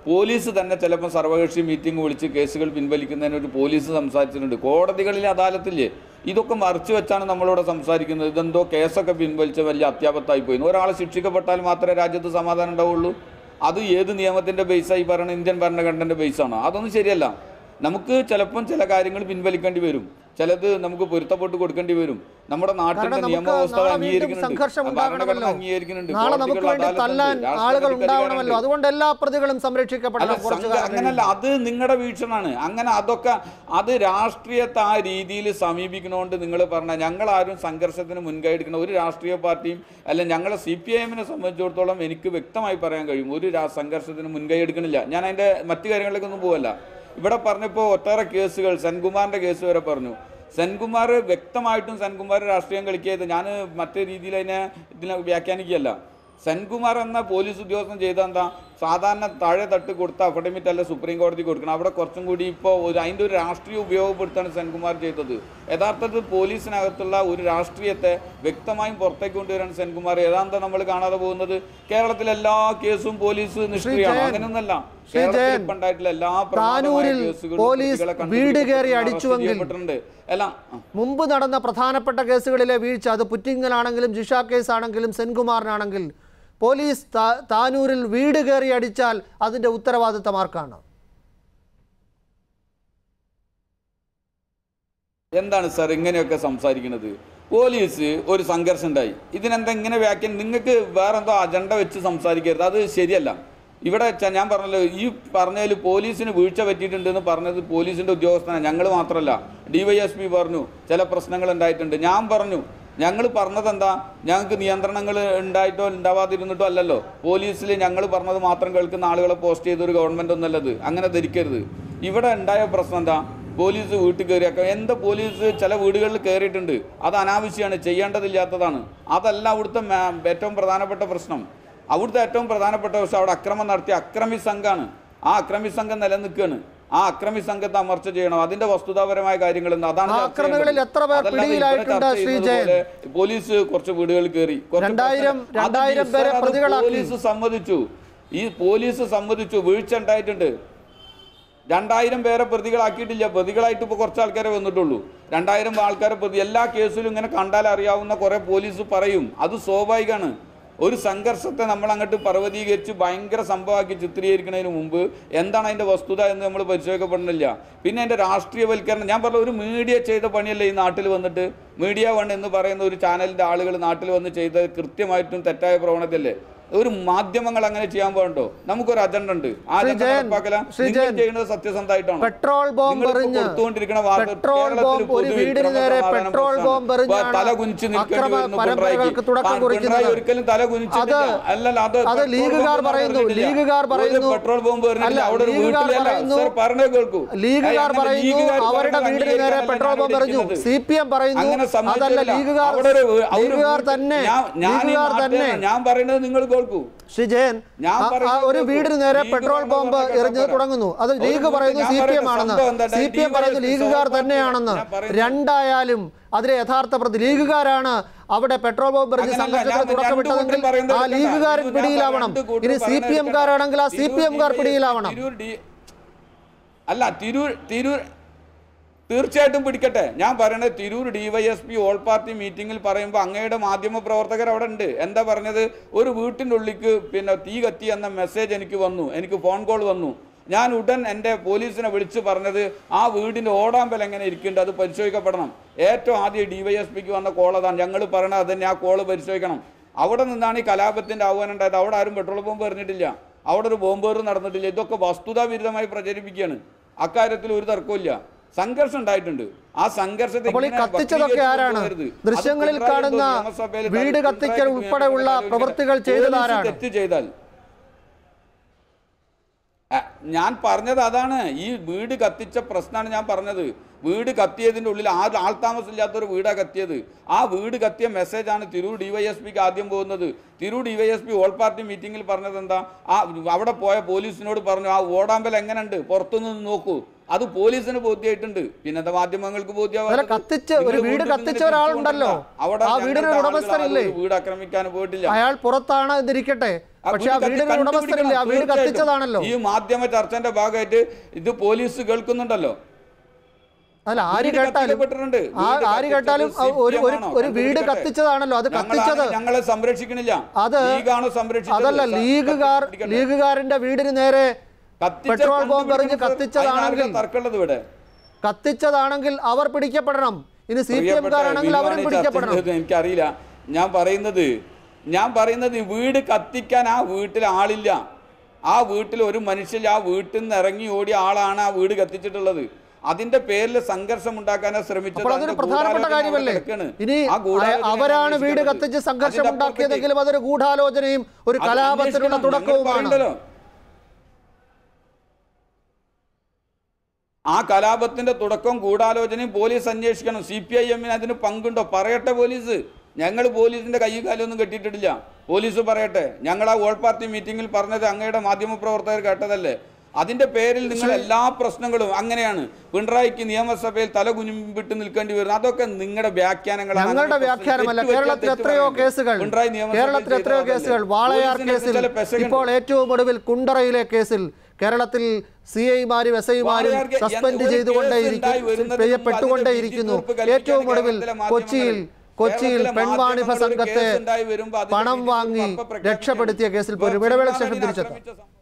പോലീസ് തന്നെ ചിലപ്പോൾ സർവകക്ഷി മീറ്റിംഗ് വിളിച്ച് കേസുകൾ പിൻവലിക്കുന്നതിന് ഒരു പോലീസ് സംസാരിച്ചിട്ടുണ്ട് കോടതികളിലെ അദാലത്തില്ലേ ഇതൊക്കെ മറച്ചു വെച്ചാണ് നമ്മളിവിടെ സംസാരിക്കുന്നത് ഇതെന്തോ കേസൊക്കെ പിൻവലിച്ച വലിയ അത്യാപത്തായി പോയി ഒരാൾ ശിക്ഷിക്കപ്പെട്ടാൽ മാത്രമേ രാജ്യത്ത് സമാധാനം ഉണ്ടാവുള്ളൂ അത് ഏത് നിയമത്തിൻ്റെ ബേസായി പറയുന്നത് ഇന്ത്യൻ ഭരണഘടനയുടെ ബേസാണോ അതൊന്നും ശരിയല്ല നമുക്ക് ചിലപ്പം ചില കാര്യങ്ങൾ പിൻവലിക്കേണ്ടി വരും ചിലത് നമുക്ക് പൊരുത്തപ്പെട്ട് കൊടുക്കേണ്ടി വരും നമ്മുടെ നാട്ടിന്റെ കാരണം നമുക്ക് നിയമവ്യവസ്ഥ നാളെ വീണ്ടും അംഗീകരിക്കുന്നുണ്ട് സംഘർഷം ഭരണഘടന ഉണ്ടാകണമല്ലോ അംഗീകരിക്കുന്നുണ്ട് നാളെ നമുക്ക് കോടതികൾ വേണ്ടി അദാലത്തുണ്ട്, തല്ലാൻ രാഷ്ട്രപതിക്ക് ആളുകൾ അധികാരമുണ്ട്. ഉണ്ടാവണമല്ലോ അതുകൊണ്ട് എല്ലാ പ്രതികളും അല്ല സംരക്ഷിക്കപ്പെടണം കുറച്ചു സംഘ- കാലം അങ്ങനല്ല അത് നിങ്ങളുടെ വീക്ഷണമാണ് അങ്ങനെ അതൊക്കെ അത് രാഷ്ട്രീയത്തെ ആ രീതിയിൽ സമീപിക്കണോണ്ട് നിങ്ങൾ പറഞ്ഞ ഞങ്ങൾ ആരും സംഘർഷത്തിന് മുൻകൈ എടുക്കുന്ന ഒരു രാഷ്ട്രീയ പാർട്ടിയും അല്ല ഞങ്ങളെ സി പി ഐ എമ്മിനെ സംബന്ധിച്ചിടത്തോളം എനിക്ക് വ്യക്തമായി പറയാൻ കഴിയും ഒരു രാ- സംഘർഷത്തിന് മുൻകൈ എടുക്കണില്ല ഞാൻ അതിന്റെ മറ്റു കാര്യങ്ങളിലേക്കൊന്നും പോവല്ല ഇവിടെ പറഞ്ഞപ്പോൾ ഒട്ടേറെ കേസുകൾ സെൻകുമാറിന്റെ കേസ് വരെ പറഞ്ഞു സെൻകുമാർ വ്യക്തമായിട്ടും സെൻകുമാർ രാഷ്ട്രീയം കളിക്കിയത് ഞാൻ മറ്റേ രീതിയിൽ അതിനെ ഇതിനെ വ്യാഖ്യാനിക്കുകയല്ല സെൻകുമാർ എന്ന പോലീസ് ഉദ്യോഗസ്ഥൻ ചെയ്ത എന്താ സാധാരണ താഴെ തട്ട് കൊടുത്ത അഫിഡവിറ്റ് അല്ല സുപ്രീം കോടതി കൊടുക്കണം അവിടെ കുറച്ചും കൂടി ഇപ്പോൾ ഒരു അതിൻ്റെ ഒരു രാഷ്ട്രീയ ഉപയോഗപ്പെടുത്താണ് സെൻകുമാർ ചെയ്തത് യഥാർത്ഥത്തിൽ പോലീസിനകത്തുള്ള ഒരു രാഷ്ട്രീയത്തെ വ്യക്തമായും പുറത്തേക്ക് കൊണ്ടുവരാൻ സെൻകുമാർ ഏതാണ്ട് നമ്മൾ കാണാതെ പോകുന്നത് കേരളത്തിലെ എല്ലാ കേസും പോലീസ് നിഷ്ക്രിയമാണ് ജയൻ, അങ്ങനെയൊന്നല്ല ശ്രീ കേരളത്തിൽ ജയൻ, ഇപ്പം ഉണ്ടായിട്ടുള്ള എല്ലാ പ്രമാദമായ താനൂരിൽ കേസുകളും പോലീസ് പ്രതികളെ വീട് കണ്ടുപിടിക്കപ്പെട്ടിട്ടുണ്ട്, കയറി അറസ്റ്റ് അടിച്ചുവെങ്കിൽ ചെയ്യപ്പെട്ടിട്ടുണ്ട്. എല്ലാം ആ. മുമ്പ് നടന്ന പ്രധാനപ്പെട്ട കേസുകളിലെ വീഴ്ച അത് പുറ്റിങ്ങലാണെങ്കിലും ജിഷ കേസ് ആണെങ്കിലും സെൻകുമാറിനാണെങ്കിൽ പോലീസ് താ- താനൂരിൽ വീട് കയറി അടിച്ചാൽ അതിന്റെ ഉത്തരവാദിത്തം ആർക്കാണ് എന്താണ് സാർ ഇങ്ങനെയൊക്കെ സംസാരിക്കുന്നത് പോലീസ് ഒരു സംഘർഷം ഉണ്ടായി ഇതിനെന്താ ഇങ്ങനെ വ്യാഖ്യാനം നിങ്ങൾക്ക് വേറെന്തോ അജണ്ട വെച്ച് സംസാരിക്കരുത് അത് ശരിയല്ല ഇവിടെ ച- ഞാൻ പറഞ്ഞല്ലോ ഈ പറഞ്ഞതിൽ പോലീസിന് വീഴ്ച പറ്റിയിട്ടുണ്ട് എന്ന് പറഞ്ഞത് പോലീസിന്റെ ഉദ്യോഗസ്ഥനാണ് ഞങ്ങൾ മാത്രമല്ല ഡിവൈഎസ്പി പറഞ്ഞു ചില പ്രശ്നങ്ങൾ ഉണ്ടായിട്ടുണ്ട് ഞാൻ പറഞ്ഞു ഞങ്ങൾ പറഞ്ഞത് എന്താ ഞങ്ങൾക്ക് നിയന്ത്രണങ്ങൾ ഉണ്ടായിട്ടോ ഉണ്ടാവാതിരുന്നിട്ടോ അല്ലല്ലോ പോലീസിൽ ഞങ്ങൾ പറഞ്ഞത് മാത്രം കേൾക്കുന്ന ആളുകളെ പോസ്റ്റ് ചെയ്ത ഒരു ഗവൺമെന്റ് ഒന്നല്ലത് അങ്ങനെ ധരിക്കരുത് ഇവിടെ ഉണ്ടായ പ്രശ്നം എന്താ പോലീസ് വീട്ടിൽ കയറിയൊക്കെ എന്താ പോലീസ് ചില വീടുകളിൽ കയറിയിട്ടുണ്ട് അത് അനാവശ്യമാണ് ചെയ്യേണ്ടതില്ലാത്തതാണ് അതല്ല അവിടുത്തെ മേ- ഏറ്റവും പ്രധാനപ്പെട്ട പ്രശ്നം അവിടുത്തെ ഏറ്റവും പ്രധാനപ്പെട്ട പ്രശ്നം അവിടെ അക്രമം നടത്തിയ അക്രമി സംഘമാണ് ആ അക്രമി സംഘം നിലനിൽക്കുകയാണ് ആ അക്രമി സംഘത്തെ അമർച്ച ചെയ്യണം അതിന്റെ വസ്തുതാപരമായ കാര്യങ്ങൾ എന്താ അതാണ് ആ ചർച്ച അക്രമികളിൽ ചെയ്യേണ്ടത്. എത്ര പേർ അതല്ലാതെ ഇവിടെ പിടിയിലായിട്ടുണ്ട് ചർച്ച ശ്രീ ചെയ്യുന്നത് ജയൻ? പോലെ പോലീസ് കുറച്ച് വീടുകളിൽ കയറി കുറച്ച് രണ്ടായിരം- പ്രശ്നം- അത് രണ്ടായിരം പേരെ നിസ്സാരം, അത് പ്രതികളാക്കി. പോലീസ് സമ്മതിച്ചു ഈ പോലീസ് സമ്മതിച്ചു വീഴ്ച ഉണ്ടായിട്ടുണ്ട് രണ്ടായിരം പേരെ പ്രതികളാക്കിയിട്ടില്ല പ്രതികളായിട്ട് ഇപ്പോൾ കുറച്ച് ആൾക്കാരെ വന്നിട്ടുള്ളൂ രണ്ടായിരം ആൾക്കാരെ പ്രതി എല്ലാ കേസിലും ഇങ്ങനെ കണ്ടാൽ അറിയാവുന്ന കുറേ പോലീസ് പറയും അത് സ്വാഭാവികമാണ് ഒരു സംഘർഷത്തെ നമ്മൾ അങ്ങോട്ട് പർവ്വതീകരിച്ച് ഭയങ്കര സംഭവമാക്കി ചിത്രീകരിക്കുന്നതിന് മുമ്പ് എന്താണ് അതിൻ്റെ വസ്തുത എന്ന് നമ്മൾ പരിശോധിക്കപ്പെടുന്നില്ല പിന്നെ അതിൻ്റെ രാഷ്ട്രീയവൽക്കരണം ഞാൻ പറഞ്ഞ ഒരു മീഡിയ ചെയ്ത പണിയല്ലേ ഈ നാട്ടിൽ വന്നിട്ട് മീഡിയ വൺ എന്ന് പറയുന്ന ഒരു ചാനലിൻ്റെ ആളുകൾ നാട്ടിൽ വന്ന് ചെയ്ത കൃത്യമായിട്ടും തെറ്റായ പ്രവണതയല്ലേ ഒരു മാധ്യമങ്ങൾ അങ്ങനെ ചെയ്യാൻ പാടുണ്ടോ നമുക്കൊരു അജണ്ട ഉണ്ട് ആ ശ്രീ അജണ്ട ജയൻ, നടപ്പാക്കല ശ്രീ നിങ്ങൾ ജയൻ, ചെയ്യുന്നത് സത്യസന്ധമായിട്ടാണോ പെട്രോൾ ബോംബ് നിങ്ങളിപ്പോ എറിഞ്ഞ് കൊടുത്തുകൊണ്ടിരിക്കുന്ന വാർത്ത പെട്രോൾ കേരളത്തിൽ ബോംബ് ഒരു പൊതുവിൽ വീടിന് നേരെ ക്രമസമാധാനം പെട്രോൾ പ്രശ്നമാണ്. ബോംബ് എറിഞ്ഞാണ് തല കുനിച്ച് നിൽക്കേണ്ടി അക്രമ വരുന്നു പരമ്പരകൾക്ക് പിണറായിക്ക്. തുടക്കം പിണറായി കുറിക്കുന്നത്. ഒരിക്കലും തല കുനിച്ചിട്ടില്ല അത് അല്ലല്ല അത് അത് പെട്രോൾ ലീഗുകാർ ബോംബ് പറയുന്നു, നടന്നിട്ടില്ല. ലീഗുകാർ ഒരു പറയുന്നു. പെട്രോൾ ബോംബ് അല്ല, എറിഞ്ഞിട്ടില്ല അവിടെ ഒരു ലീഗുകാർ വീട്ടിലല്ല പറയുന്നു. സർ പറഞ്ഞേ കേൾക്കൂ ലീഗുകാർ ഏയ്, അങ്ങനെ പറയുന്നു ലീഗുകാർ അവരുടെ പറയുന്നത് വീടിന് നേരെ അംഗീകരിക്കാനല്ല പെട്രോൾ ഞാൻ ബോംബ് എറിഞ്ഞു ഇരിക്കുന്നത്. സി പി എം പറയുന്നു അങ്ങനെ അതല്ല സമ്മതിച്ചില്ല. ലീഗുകാർ അവിടെ ഒരു- ഒരു ലീഗുകാർ വീട്ടിൽ- തന്നെ ഞാൻ- ഞാൻ ഈ ലീഗുകാർ തന്നെ നാട്ടുകാരനാണ്. ഞാൻ പറയുന്നത് നിങ്ങൾ കേൾക്കൂ ശ്രീ ജയൻ ഞാൻ ആ- ആ പറയുന്നത് ഒരു വീടിന് നേരെ ലീഗ് പെട്രോൾ പറയുന്നത് ബോംബ് പറഞ്ഞ എറിഞ്ഞത് കേട്ടോ. തുടങ്ങുന്നു അത് ഒരു ലീഗ് വീട്ടിൽ പറയുന്നു ഞാൻ സി പി എം പറയുന്ന ആണെന്ന് സംഭവം എന്താ? സി പി എം പറയുന്നു DYFI ലീഗുകാർ സഹോദരൻ തന്നെയാണെന്ന് ഞാൻ പറയുന്നത് രണ്ടായാലും അതിലെ യഥാർത്ഥ പ്രതി ലീഗുകാരാണ് അവിടെ പെട്രോൾ ബോംബ് എറിഞ്ഞ് അങ്ങനല്ല, സംഘർഷത്തിന് ഞാൻ തുടക്കം രണ്ട് വിട്ടതെങ്കിൽ കൂട്ടരും പറയുന്നത് ആ കേൾക്കണ്ട. ലീഗുകാരൻ ഞാൻ പിടിയിലാവണം രണ്ട് കൂട്ടരും ഇനി സി പറയുന്നത് പി എംകാരാണെങ്കിൽ ആ സി തിരൂർ പി എംകാർ DYFI പിടിയിലാവണം തിരൂർ ഡി- അല്ല തിരൂർ തിരൂർ തീർച്ചയായിട്ടും പിടിക്കട്ടെ ഞാൻ പറയണത് തിരൂർ ഡിവൈഎസ്പി ഓൾ പാർട്ടി മീറ്റിംഗിൽ പറയുമ്പോൾ അങ്ങയുടെ മാധ്യമ പ്രവർത്തകർ അവിടെ ഉണ്ട് എന്താ പറഞ്ഞത് ഒരു വീട്ടിൻ്റെ ഉള്ളിക്ക് പിന്നെ തീ കത്തി എന്ന മെസ്സേജ് എനിക്ക് വന്നു എനിക്ക് ഫോൺ കോൾ വന്നു ഞാൻ ഉടൻ എൻ്റെ പോലീസിനെ വിളിച്ച് പറഞ്ഞത് ആ വീടിൻ്റെ ഓടാമ്പൽ എങ്ങനെ ഇരിക്കുന്നുണ്ട് അത് പരിശോധിക്കപ്പെടണം ഏറ്റവും ആദ്യം ഡിവൈഎസ്പിക്ക് വന്ന കോൾ അതാണ് ഞങ്ങൾ പറയണത് അതന്നെ ആ കോള് പരിശോധിക്കണം അവിടെ നിന്നാണ് ഈ കലാപത്തിൻ്റെ ആഹ്വാനം ഉണ്ടായത് അവിടെ ആരും പെട്രോൾ ബോംബ് എറിഞ്ഞിട്ടില്ല അവിടെ ഒരു ബോംബേറ് നടന്നിട്ടില്ല ഇതൊക്കെ വസ്തുതാവിരുദ്ധമായി പ്രചരിപ്പിക്കുകയാണ് അക്കാര്യത്തിൽ ഒരു തർക്കമില്ല സംഘർഷം ഉണ്ടായിട്ടുണ്ട് ആ സംഘർഷത്തെ അപ്പോൾ ഈ ഇങ്ങനെ കത്തിച്ചതൊക്കെ വക്രീകരിച്ച് ആരാണ് കൊണ്ടുവരരുത്. അത് ദൃശ്യങ്ങളിൽ പിണറായി കാണുന്ന എന്തോ നിയമസഭയിൽ വീട് പിണറായി കത്തിക്കൽ നിയമസഭയിൽ ഉൾപ്പെടെയുള്ള ഒരിക്കലും പ്രവൃത്തികൾ ചെയ്തത് പോലീസ് ആരാണ് തെറ്റ് ചെയ്താൽ ആ, ഞാൻ പറഞ്ഞത് അതാണ് ഈ വീട് കത്തിച്ച പ്രശ്നമാണ് ഞാൻ പറഞ്ഞത് വീട് കത്തിയതിൻ്റെ ഉള്ളിൽ ആ ആൾ താമസമില്ലാത്തൊരു വീടാണ് കത്തിയത് ആ വീട് കത്തിയ മെസ്സേജാണ് തിരൂർ ഡിവൈഎസ്പിക്ക് ആദ്യം പോകുന്നത് തിരൂർ ഡിവൈഎസ്പി ഓൾ പാർട്ടി മീറ്റിംഗിൽ പറഞ്ഞത് എന്താ ആ അവിടെ പോയ പോലീസിനോട് പറഞ്ഞു ആ ഓടാമ്പൽ എങ്ങനെയുണ്ട് പുറത്തുനിന്ന് നോക്കൂ അത് പോലീസിന് ബോധ്യമായിട്ടുണ്ട് പിന്നത്തെ മാധ്യമങ്ങൾക്ക് അല്ല, കത്തിച്ച് ഒരു വീട് കത്തിച്ച ഒരാളുണ്ടല്ലോ. അവിടെ ആ വീടിന് ഞങ്ങളുടെ ആളുകൾ ഉടമസ്ഥനില്ലേ? ആരും ഒരു വീട് ആക്രമിക്കാൻ പോയിട്ടില്ല അയാൾ പുറത്താണ് എന്നിരിക്കട്ടെ ആ പക്ഷേ ആ വീട് വീടിന് കത്തി- ഉടമസ്ഥനില്ലേ? ആ വീട് തീർച്ചയായിട്ടും. കത്തിച്ചതാണല്ലോ. ഈ മാധ്യമ ചർച്ചന്റെ ഭാഗമായിട്ട് ഇത് പോലീസ് കേൾക്കുന്നുണ്ടല്ലോ അല്ല ആര് വീട് കേട്ടാലും കത്തിക്കപ്പെട്ടിട്ടുണ്ട്. ആ- വീട് ആര് കേട്ടാലും കത്തിച്ചത് ഒരു ഒരു CPM ആണോ? ഒരു വീട് കണ്ടുപിടിക്കട്ടെ. കത്തിച്ചതാണല്ലോ അത് ഞങ്ങളാണ് കത്തിച്ചത് ഞങ്ങളെ സംരക്ഷിക്കണില്ല അത് ലീഗാണോ സംരക്ഷിച്ചത് അതല്ല സ- ലീഗുകാർ കണ്ടുപിടിക്കട്ടെ. ലീഗുകാരന്റെ വീടിന് നേരെ കത്തിച്ച പെട്രോൾ ബോംബ് എറിഞ്ഞ് കണ്ടുപിടിക്കണം. കത്തിച്ചതാണെങ്കിൽ അതിനാർക്കാ തർക്കമുള്ളത് ഇവിടെ കത്തിച്ചതാണെങ്കിൽ അവർ പിടിക്കപ്പെടണം ഇനി സി പി പ്രിയപ്പെട്ട എംകാരാണെങ്കിൽ അവരും വിനുവാണ് ഈ ചർച്ച പിടിക്കപ്പെടണം ചെയ്തത് എനിക്കറിയില്ല ഞാൻ പറയുന്നത് ഞാൻ പറയുന്നത് ഈ വീട് കത്തിക്കാൻ ആ വീട്ടിൽ ആളില്ല ആ വീട്ടിൽ ഒരു മനുഷ്യൻ ആ വീട്ടിൽ നിന്ന് ഇറങ്ങി ഓടിയ ആളാണ് ആ വീട് കത്തിച്ചിട്ടുള്ളത് അതിന്റെ പേരിൽ സംഘർഷം ഉണ്ടാക്കാനാ ശ്രമിച്ചത് അപ്പോൾ അതൊരു അതിന്റെ പ്രധാനപ്പെട്ട ഗൂഢാലോചന കാര്യമല്ലേ അവിടെ കിടക്കാണ്. ഇനി ആ ഗൂഢാലോചന അവരാണ് വീട് അന്വേഷിക്കേണ്ടത്. കത്തിച്ച് സംഘർഷം അതിന്റെ ഉണ്ടാക്കിയതെങ്കിലും അതൊരു ഗൂഢാലോചനയും ഒരു അത് കലാപത്തിനുള്ള അന്വേഷിക്കണം. ഞങ്ങൾ തുടക്കവുമാണ് പറയണ്ടല്ലോ. ആ കലാപത്തിന്റെ തുടക്കം ഗൂഢാലോചനയും പോലീസ് അന്വേഷിക്കണം സി പി ഐ എമ്മിന് അതിന് പങ്കുണ്ടോ പറയട്ടെ പോലീസ് ഞങ്ങൾ പോലീസിന്റെ കൈ കാലൊന്നും കെട്ടിയിട്ടില്ല പോലീസ് പറയട്ടെ ഞങ്ങൾ ആ ഓൾ പാർട്ടി മീറ്റിംഗിൽ പറഞ്ഞത് അങ്ങയുടെ മാധ്യമപ്രവർത്തകർ കേട്ടതല്ലേ അതിന്റെ പേരിൽ നിങ്ങൾ എല്ലാ പ്രശ്നങ്ങളും അങ്ങനെയാണ് പിണറായിക്ക് നിയമസഭയിൽ തല കുഞ്ഞുമ്പിട്ട് നിൽക്കേണ്ടി വരുന്നു അതൊക്കെ നിങ്ങളുടെ വ്യാഖ്യാനങ്ങളാണ് ഞങ്ങളുടെ അങ്ങനെ വ്യാഖ്യാനമല്ല തെറ്റ് പറ്റിയാൽ കേരളത്തിൽ തെറ്റ് എത്രയോ പറയണ്ടേ? കേസുകൾ പിണറായി നിയമസഭയിൽ കേരളത്തിൽ എത്രയോ ചെയ്തതല്ലേ? കേസുകൾ വാളയാർ പോലീസിന് കേസിൽ ചില പെശകുണ്ട്. ഇപ്പോൾ ഏറ്റവും ഒടുവിൽ കുണ്ടറയിലെ കേസിൽ കേരളത്തിൽ സി ഐമാരും എസ് ഐമാരും വാളയാർ കേ- സസ്പെൻഡ് ഒരു ചെയ്തുകൊണ്ടേയിരിക്കും കേസ് ഉണ്ടായി വരുന്നതിന് ചെയ്യപ്പെട്ടുകൊണ്ടേയിരിക്കുന്നു മുമ്പ് അതിന്റെ ഏറ്റവും വിധി ഒടുവിൽ തീർപ്പ് കൊച്ചിയിൽ കൽപ്പിക്കേണ്ട കൊച്ചിയിൽ കേരളത്തിലെ പെൺവാണിഭ മാധ്യമങ്ങൾ ഒരു സംഘത്തെ കേസ് ഉണ്ടായി വരുമ്പോൾ അതിന്റെ പണം വിധി തീർപ്പ് വാങ്ങി അപ്പോൾ പ്രഖ്യാപിക്കണം. രക്ഷപ്പെടുത്തിയ കേസിൽ പോലും ഇവർ ഇടവേളയ്ക്ക് ശേഷം സീമാനെ തിരിച്ചെത്താം ആക്രമിച്ച സംഭവം.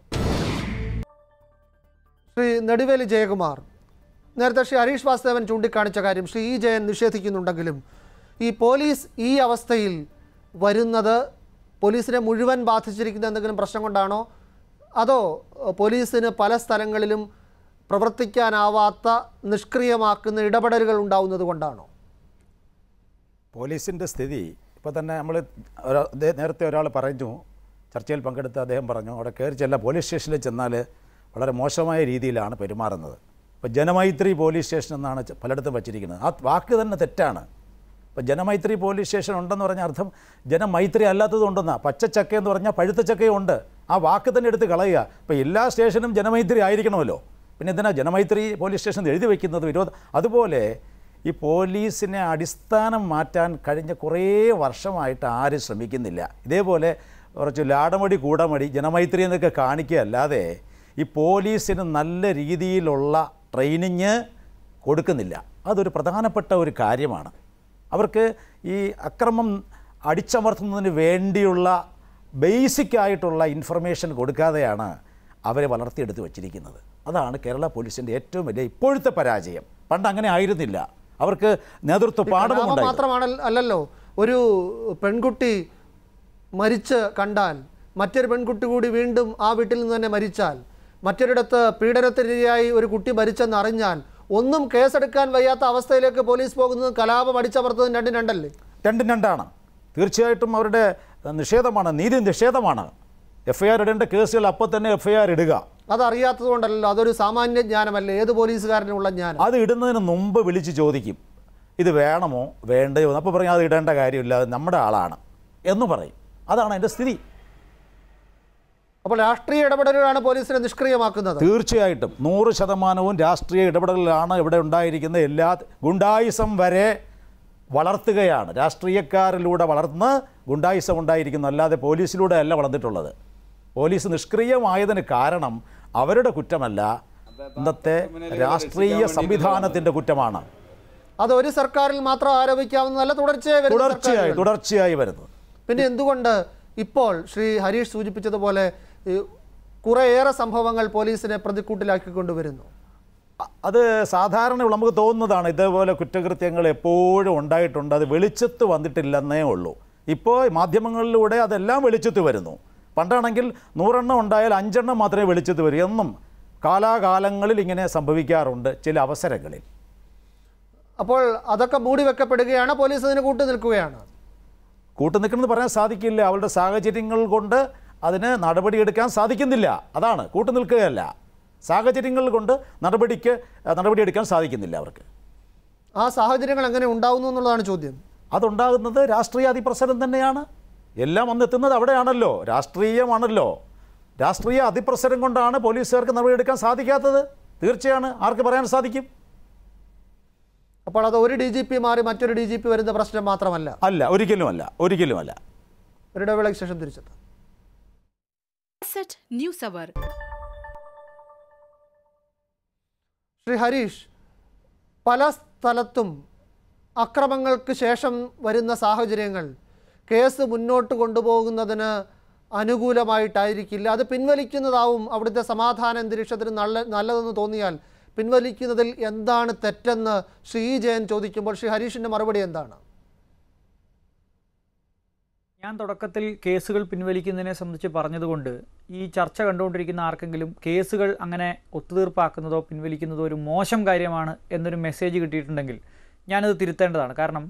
ശ്രീ നെടുവേലി ജയകുമാർ നേരത്തെ ശ്രീ ഹരീഷ് വാസുദേവൻ ചൂണ്ടിക്കാണിച്ച കാര്യം ശ്രീ ഇ ജയൻ നിഷേധിക്കുന്നുണ്ടെങ്കിലും ഈ പോലീസ് ഈ അവസ്ഥയിൽ വരുന്നത് പോലീസിനെ മുഴുവൻ ബാധിച്ചിരിക്കുന്ന എന്തെങ്കിലും പ്രശ്നം കൊണ്ടാണോ അതോ ഏഹ്, പോലീസിന് പല സ്ഥലങ്ങളിലും പ്രവർത്തിക്കാനാവാത്ത നിഷ്ക്രിയമാക്കുന്ന ഇടപെടലുകൾ ഉണ്ടാവുന്നത് കൊണ്ടാണോ പോലീസിൻ്റെ സ്ഥിതി ഇപ്പോൾ തന്നെ നമ്മൾ നേരത്തെ ഒരാൾ പറഞ്ഞു ചർച്ചയിൽ പങ്കെടുത്ത അദ്ദേഹം പറഞ്ഞു അവിടെ കയറി ചെല്ല പോലീസ് സ്റ്റേഷനിൽ ചെന്നാൽ വളരെ മോശമായ രീതിയിലാണ് പെരുമാറുന്നത് ഇപ്പോൾ ജനമൈത്രി പോലീസ് സ്റ്റേഷൻ എന്നാണ് ച- പലയിടത്തും വച്ചിരിക്കുന്നത് ആ വാക്ക് തന്നെ തെറ്റാണ് ഇപ്പോൾ ജനമൈത്രി പോലീസ് സ്റ്റേഷൻ ഉണ്ടെന്ന് പറഞ്ഞ അർത്ഥം ജനമൈത്രി അല്ലാത്തത് ഉണ്ടെന്നാണ് പച്ചച്ചക്ക എന്ന് പറഞ്ഞാൽ പഴുത്ത ചക്കയും ഉണ്ട് ആ വാക്ക് തന്നെ എടുത്ത് കളയുക ഇപ്പോൾ എല്ലാ സ്റ്റേഷനും ജനമൈത്രി ആയിരിക്കണമല്ലോ പിന്നെ എന്തിനാ ജനമൈത്രി പോലീസ് സ്റ്റേഷൻ എഴുതി വയ്ക്കുന്നത് വിരോധ അതുപോലെ ഈ പോലീസിനെ അടിസ്ഥാനം മാറ്റാൻ കഴിഞ്ഞ കുറേ വർഷമായിട്ട് ആരും ശ്രമിക്കുന്നില്ല ഇതേപോലെ കുറച്ച് ലാടമടി കൂടമടി ജനമൈത്രി എന്നൊക്കെ കാണിക്കുകയല്ലാതെ ഈ പോലീസിന് നല്ല രീതിയിലുള്ള ട്രെയിനിങ് കൊടുക്കുന്നില്ല അതൊരു പ്രധാനപ്പെട്ട ഒരു കാര്യമാണ് അവർക്ക് ഈ അക്രമം അടിച്ചമർത്തുന്നതിന് വേണ്ടിയുള്ള ബേസിക് ആയിട്ടുള്ള ഇൻഫർമേഷൻ കൊടുക്കാതെയാണ് അവരെ വളർത്തിയെടുത്ത് വച്ചിരിക്കുന്നത് അതാണ് കേരള പോലീസിൻ്റെ ഏറ്റവും വലിയ ഇപ്പോഴത്തെ പരാജയം പണ്ട് അങ്ങനെ ആയിരുന്നില്ല അവർക്ക് നേതൃത്വ കലാപം പാഠമുണ്ടായിരുന്നു മാത്രമാണ് അല്ലല്ലോ ഒരു പെൺകുട്ടി മരിച്ച് കണ്ടാൽ മറ്റൊരു പെൺകുട്ടി കൂടി വീണ്ടും ആ വീട്ടിൽ നിന്ന് തന്നെ മരിച്ചാൽ മറ്റൊരിടത്ത് പീഡനത്തിനിരയായി ഒരു കുട്ടി മരിച്ചെന്ന് അറിഞ്ഞാൽ ഒന്നും കേസെടുക്കാൻ വയ്യാത്ത അവസ്ഥയിലേക്ക് പോലീസ് പോകുന്നത് കലാപം അടിച്ചമർത്തതും രണ്ടും രണ്ടല്ലേ രണ്ടും രണ്ടാണ് തീർച്ചയായിട്ടും അവരുടെ നിഷേധമാണ് നീതി നിഷേധമാണ് എഫ് ഐ ആർ ഇടേണ്ട കേസുകൾ അപ്പോൾ തന്നെ എഫ് ഐ ആർ ഇടുക അതറിയാത്തത് കൊണ്ടല്ലോ അതൊരു സാമാന്യ ജ്ഞാനമല്ലേ ഏത് പോലീസുകാരനുള്ള ജ്ഞാനം അത് ഇടുന്നതിന് മുമ്പ് വിളിച്ച് ചോദിക്കും ഇത് വേണമോ വേണ്ടയോ എന്ന് അപ്പോൾ പറയും അത് ഇടേണ്ട കാര്യമില്ല അത് നമ്മുടെ ആളാണ് എന്ന് പറയും അതാണ് അതിൻ്റെ സ്ഥിതി അപ്പോൾ രാഷ്ട്രീയ ഇടപെടലുകളാണ് പോലീസിനെ നിഷ്ക്രിയമാക്കുന്നത് തീർച്ചയായിട്ടും നൂറ് ശതമാനവും രാഷ്ട്രീയ ഇടപെടലിലാണ് ഇവിടെ ഉണ്ടായിരിക്കുന്ന എല്ലാ ഗുണ്ടായിസം വരെ വളർത്തുകയാണ് രാഷ്ട്രീയക്കാരിലൂടെ വളർന്ന് ഗുണ്ടായിസം ഉണ്ടായിരിക്കുന്നു അല്ലാതെ പോലീസിലൂടെ അല്ല വളർന്നിട്ടുള്ളത് പോലീസ് നിഷ്ക്രിയമായതിന് കാരണം അവരുടെ കുറ്റമല്ല ഇന്നത്തെ രാഷ്ട്രീയ സംവിധാനത്തിൻ്റെ കുറ്റമാണ് അത് ഒരു സർക്കാരിൽ മാത്രം ആരോപിക്കാവുന്നതല്ല തുടർച്ചയായി വരുന്ന തുടർച്ചയായി സർക്കാരുകൾ. തുടർച്ചയായി വരുന്നത് പിന്നെ എന്തുകൊണ്ട് ഇപ്പോൾ ശ്രീ ഹരീഷ് സൂചിപ്പിച്ചതുപോലെ ഈ കുറേയേറെ സംഭവങ്ങൾ പോലീസിനെ പ്രതിക്കൂട്ടിലാക്കി കൊണ്ടുവരുന്നു അ- അത് സാധാരണ നമുക്ക് തോന്നുന്നതാണ് ഇതേപോലെ കുറ്റകൃത്യങ്ങൾ എപ്പോഴും ഉണ്ടായിട്ടുണ്ട് അത് വെളിച്ചത്ത് വന്നിട്ടില്ലെന്നേ ഉള്ളൂ ഇപ്പോൾ മാധ്യമങ്ങളിലൂടെ അതെല്ലാം വെളിച്ചത്ത് വരുന്നു പണ്ടാണെങ്കിൽ നൂറെണ്ണം ഉണ്ടായാൽ അഞ്ചെണ്ണം മാത്രമേ വെളിച്ചത്ത് വരൂ എന്നും കാലാകാലങ്ങളിൽ ഇങ്ങനെ സംഭവിക്കാറുണ്ട് ചില അവസരങ്ങളിൽ അപ്പോൾ അതൊക്കെ മൂടി വെക്കപ്പെടുകയാണ് പോലീസ് അതിന് കൂട്ടു നിൽക്കുകയാണ് കൂട്ടു നിൽക്കണമെന്ന് പറയാൻ സാധിക്കില്ല അവരുടെ സാഹചര്യങ്ങൾ കൊണ്ട് അതിന് നടപടിയെടുക്കാൻ സാധിക്കുന്നില്ല അതാണ് കൂട്ടു നിൽക്കുകയല്ല സാഹചര്യങ്ങൾ കൊണ്ട് നടപടിക്ക് നടപടിയെടുക്കാൻ സാധിക്കുന്നില്ല അവർക്ക് ആ സാഹചര്യങ്ങൾ എങ്ങനെ ഉണ്ടാവുന്നു എന്നുള്ളതാണ് ചോദ്യം അതുണ്ടാകുന്നത് രാഷ്ട്രീയ അതിപ്രസരം തന്നെയാണ് എല്ലാം വന്നെത്തുന്നത് അവിടെയാണല്ലോ രാഷ്ട്രീയമാണല്ലോ രാഷ്ട്രീയ അതിപ്രസരം കൊണ്ടാണ് പോലീസുകാർക്ക് നടപടിയെടുക്കാൻ സാധിക്കാത്തത് തീർച്ചയാണ് ആർക്ക് പറയാൻ സാധിക്കും അപ്പോൾ അത് ഒരു ഡി ജി പി മാറി മറ്റൊരു ഡി ജി പി വരുന്ന പ്രശ്നം മാത്രമല്ല അല്ല ഒരിക്കലുമല്ല ഒരിക്കലുമല്ല ഒരു ഇടവേളയ്ക്ക് ശേഷം തിരിച്ചെത്താം സെറ്റ് ന്യൂസ് അവർ ശ്രീ ഹരീഷ് പല സ്ഥലത്തും അക്രമങ്ങൾക്ക് ശേഷം വരുന്ന സാഹചര്യങ്ങൾ കേസ് മുന്നോട്ട് കൊണ്ടുപോകുന്നതിന് അനുകൂലമായിട്ടായിരിക്കില്ല അത് പിൻവലിക്കുന്നതാവും അവിടുത്തെ സമാധാന അന്തരീക്ഷത്തിന് നല്ല നല്ലതെന്ന് തോന്നിയാൽ പിൻവലിക്കുന്നതിൽ എന്താണ് തെറ്റെന്ന് ശ്രീ ജയൻ ചോദിക്കുമ്പോൾ ശ്രീ ഹരീഷിൻ്റെ മറുപടി എന്താണ് ഞാൻ തുടക്കത്തിൽ കേസുകൾ പിൻവലിക്കുന്നതിനെ സംബന്ധിച്ച് പറഞ്ഞതുകൊണ്ട് ഈ ചർച്ച കണ്ടുകൊണ്ടിരിക്കുന്ന ആർക്കെങ്കിലും കേസുകൾ അങ്ങനെ ഒത്തുതീർപ്പാക്കുന്നതോ പിൻവലിക്കുന്നതോ ഒരു മോശം കാര്യമാണ് എന്നൊരു മെസ്സേജ് കിട്ടിയിട്ടുണ്ടെങ്കിൽ ഞാനത് തിരുത്തേണ്ടതാണ് കാരണം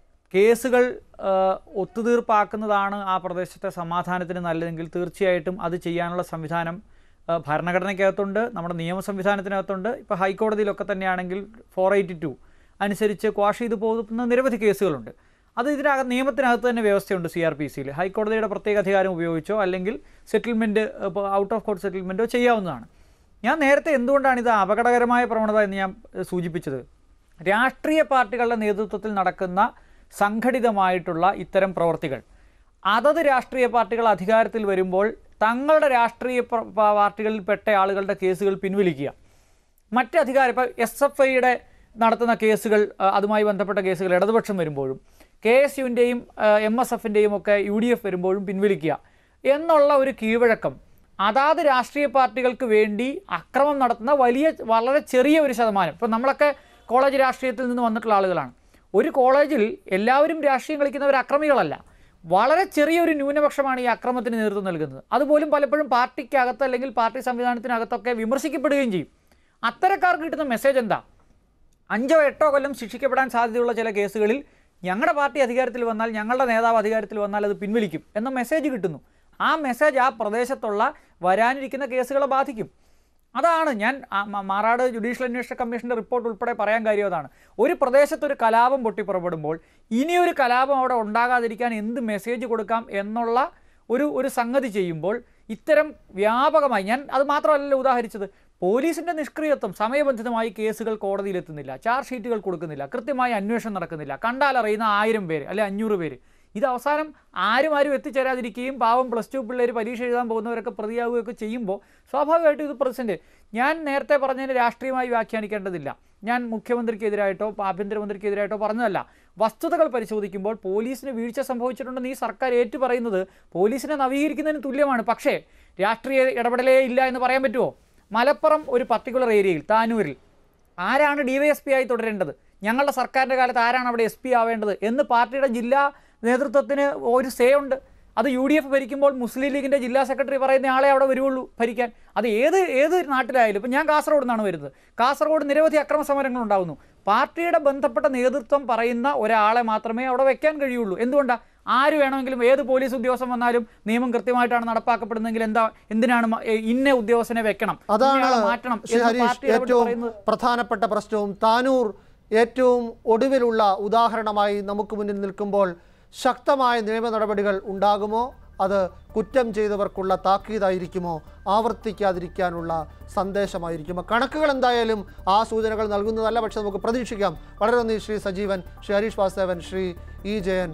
കേസുകൾ ആ, ഒത്തുതീർപ്പാക്കുന്നതാണ് ആ പ്രദേശത്തെ സമാധാനത്തിന് നല്ലതെങ്കിൽ തീർച്ചയായിട്ടും അത് ചെയ്യാനുള്ള സംവിധാനം ആ, ഭരണഘടനയ്ക്കകത്തുണ്ട് നമ്മുടെ നിയമ സംവിധാനത്തിനകത്തുണ്ട് ഇപ്പോൾ ഹൈക്കോടതിയിലൊക്കെ തന്നെയാണെങ്കിൽ ഫോർ എയ്റ്റി ടു അനുസരിച്ച് ക്വാഷ് ചെയ്തു പോകുന്ന നിരവധി കേസുകളുണ്ട് അത് ഇതിനകത്ത് നിയമത്തിനകത്ത് തന്നെ വ്യവസ്ഥയുണ്ട് സി ആർ പി സിയിൽ ഹൈക്കോടതിയുടെ പ്രത്യേക അധികാരം ഉപയോഗിച്ചോ അല്ലെങ്കിൽ സെറ്റിൽമെൻറ്റ് ഇപ്പോൾ ഔട്ട് ഓഫ് കോർട്ട് സെറ്റിൽമെൻറ്റോ ചെയ്യാവുന്നതാണ് ഞാൻ നേരത്തെ എന്തുകൊണ്ടാണ് ഇത് അപകടകരമായ പ്രവണത എന്ന് ഞാൻ ഏഹ്, സൂചിപ്പിച്ചത് രാഷ്ട്രീയ പാർട്ടികളുടെ നേതൃത്വത്തിൽ നടക്കുന്ന സംഘടിതമായിട്ടുള്ള ഇത്തരം പ്രവർത്തികൾ അതത് രാഷ്ട്രീയ പാർട്ടികൾ അധികാരത്തിൽ വരുമ്പോൾ തങ്ങളുടെ രാഷ്ട്രീയ പ്ര- പ- പാർട്ടികളിൽപ്പെട്ട ആളുകളുടെ കേസുകൾ പിൻവലിക്കുക മറ്റ് അധികാരം ഇപ്പോൾ എസ് എഫ് ഐയുടെ നടത്തുന്ന കേസുകൾ ആ, അതുമായി ബന്ധപ്പെട്ട കേസുകൾ ഇടതുപക്ഷം വരുമ്പോഴും കെ എസ് യുവിൻ്റെയും എം എസ് എഫിൻ്റെയും ഒക്കെ യു ഡി എഫ് വരുമ്പോഴും പിൻവലിക്കുക എന്നുള്ള ഒരു കീഴ്വഴക്കം അതാത് രാഷ്ട്രീയ പാർട്ടികൾക്ക് വേണ്ടി അക്രമം നടത്തുന്ന വലിയ വളരെ ചെറിയ ഒരു ശതമാനം ഇപ്പം നമ്മളൊക്കെ കോളേജ് രാഷ്ട്രീയത്തിൽ നിന്ന് വന്നിട്ടുള്ള ആളുകളാണ് ഒരു കോളേജിൽ എല്ലാവരും രാഷ്ട്രീയം കളിക്കുന്നവർ അക്രമികളല്ല വളരെ ചെറിയൊരു ന്യൂനപക്ഷമാണ് ഈ അക്രമത്തിന് നേതൃത്വം നൽകുന്നത് അതുപോലും പലപ്പോഴും പാർട്ടിക്കകത്ത് അല്ലെങ്കിൽ പാർട്ടി സംവിധാനത്തിനകത്തൊക്കെ വിമർശിക്കപ്പെടുകയും ചെയ്യും അത്തരക്കാർക്ക് കിട്ടുന്ന മെസ്സേജ് എന്താ അഞ്ചോ എട്ടോ കൊല്ലം ശിക്ഷിക്കപ്പെടാൻ സാധ്യതയുള്ള ചില കേസുകളിൽ ഞങ്ങളുടെ പാർട്ടി അധികാരത്തിൽ വന്നാൽ ഞങ്ങളുടെ നേതാവ് അധികാരത്തിൽ വന്നാൽ അത് പിൻവലിക്കും എന്ന മെസ്സേജ് കിട്ടുന്നു ആ മെസ്സേജ് ആ പ്രദേശത്തുള്ള വരാനിരിക്കുന്ന കേസുകളെ ബാധിക്കും അതാണ് ഞാൻ ആ മ- മാറാട് ജുഡീഷ്യൽ അന്വേഷണ കമ്മീഷൻ്റെ റിപ്പോർട്ട് ഉൾപ്പെടെ പറയാൻ കാര്യം അതാണ് ഒരു പ്രദേശത്ത് ഒരു കലാപം പൊട്ടിപ്പുറപ്പെടുമ്പോൾ ഇനിയൊരു കലാപം അവിടെ ഉണ്ടാകാതിരിക്കാൻ എന്ത് മെസ്സേജ് കൊടുക്കാം എന്നുള്ള ഒരു ഒരു സംഗതി ചെയ്യുമ്പോൾ ഇത്തരം വ്യാപകമായി ഞാൻ അത് മാത്രമല്ലല്ലോ ഉദാഹരിച്ചത് പോലീസിൻ്റെ നിഷ്ക്രിയത്വം സമയബന്ധിതമായി കേസുകൾ കോടതിയിലെത്തുന്നില്ല ചാർജ് ഷീറ്റുകൾ കൊടുക്കുന്നില്ല കൃത്യമായി അന്വേഷണം നടക്കുന്നില്ല കണ്ടാൽ അറിയുന്ന ആയിരം പേര് അല്ലെ അഞ്ഞൂറ് പേര് ഇത് അവസാനം ആരും ആരും എത്തിച്ചേരാതിരിക്കുകയും പാവം പ്ലസ് ടു പിള്ളേർ പരീക്ഷ എഴുതാൻ പോകുന്നവരൊക്കെ പ്രതിയാവുകയൊക്കെ ചെയ്യുമ്പോൾ സ്വാഭാവികമായിട്ടും ഇത് പ്രതിസന്ധി ഞാൻ നേരത്തെ പറഞ്ഞതിന് രാഷ്ട്രീയമായി വ്യാഖ്യാനിക്കേണ്ടതില്ല ഞാൻ മുഖ്യമന്ത്രിക്കെതിരായിട്ടോ ആഭ്യന്തരമന്ത്രിക്കെതിരായിട്ടോ പറഞ്ഞതല്ല വസ്തുതകൾ പരിശോധിക്കുമ്പോൾ പോലീസിന് വീഴ്ച സംഭവിച്ചിട്ടുണ്ടെന്ന് ഈ സർക്കാർ ഏറ്റു പറയുന്നത് പോലീസിനെ നവീകരിക്കുന്നതിന് തുല്യമാണ് പക്ഷേ രാഷ്ട്രീയ ഇടപെടലേ ഇല്ല എന്ന് പറയാൻ പറ്റുമോ മലപ്പുറം ഒരു പർട്ടിക്കുലർ ഏരിയയിൽ താനൂരിൽ ആരാണ് ഡി വൈ എസ് പി ആയി തുടരേണ്ടത് ഞങ്ങളുടെ സർക്കാരിൻ്റെ കാലത്ത് ആരാണ് അവിടെ എസ് പി ആവേണ്ടത് എന്ന് പാർട്ടിയുടെ ജില്ലാ നേതൃത്വത്തിന് ഒരു സേ ഉണ്ട് അത് യു ഡി എഫ് ഭരിക്കുമ്പോൾ മുസ്ലിം ലീഗിൻ്റെ ജില്ലാ സെക്രട്ടറി പറയുന്ന ആളെ അവിടെ വരുള്ളൂ ഭരിക്കാൻ അത് ഏത് ഏത് നാട്ടിലായാലും ഇപ്പം ഞാൻ കാസർഗോഡ് നിന്നാണ് വരുന്നത് കാസർഗോഡ് നിരവധി അക്രമ സമരങ്ങൾ ഉണ്ടാകുന്നു പാർട്ടിയുടെ ബന്ധപ്പെട്ട നേതൃത്വം പറയുന്ന ഒരാളെ മാത്രമേ അവിടെ വെക്കാൻ കഴിയുള്ളൂ എന്തുകൊണ്ടാണ് ആര് വേണമെങ്കിലും ഏത് പോലീസ് ഉദ്യോഗസ്ഥൻ വന്നാലും നിയമം കൃത്യമായിട്ടാണ് നടപ്പാക്കപ്പെടുന്നതെങ്കിൽ എന്താ എന്തിനാണ് മ- ഏ, ഇന്ന ഉദ്യോഗസ്ഥനെ വെക്കണം അതാണ് ഇന്നയാളെ മാറ്റണം ശ്രീ എന്ന് ഹരീഷ് പാർട്ടി ഇടപെട്ട് ഏറ്റവും പറയുന്നത് പ്രധാനപ്പെട്ട പ്രശ്നവും താനൂർ ഏറ്റവും ഒടുവിലുള്ള ഉദാഹരണമായി നമുക്ക് മുന്നിൽ നിൽക്കുമ്പോൾ ശക്തമായ നിയമ നടപടികൾ ഉണ്ടാകുമോ അത് കുറ്റം ചെയ്തവർക്കുള്ള താക്കീതായിരിക്കുമോ ആവർത്തിക്കാതിരിക്കാനുള്ള സന്ദേശമായിരിക്കുമോ കണക്കുകൾ എന്തായാലും ആ സൂചനകൾ നൽകുന്നതല്ല പക്ഷെ നമുക്ക് പ്രതീക്ഷിക്കാം വളരെ നന്ദി ശ്രീ സജീവൻ ശ്രീ ഹരീഷ് വാസുദേവൻ ശ്രീ ഇ ജയൻ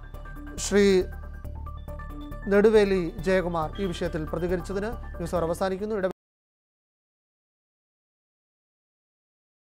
ശ്രീ നെടുവേലി ജയകുമാർ ഈ വിഷയത്തിൽ പ്രതികരിച്ചതിന് ന്യൂസ് അവർ അവസാനിക്കുന്നു ഇട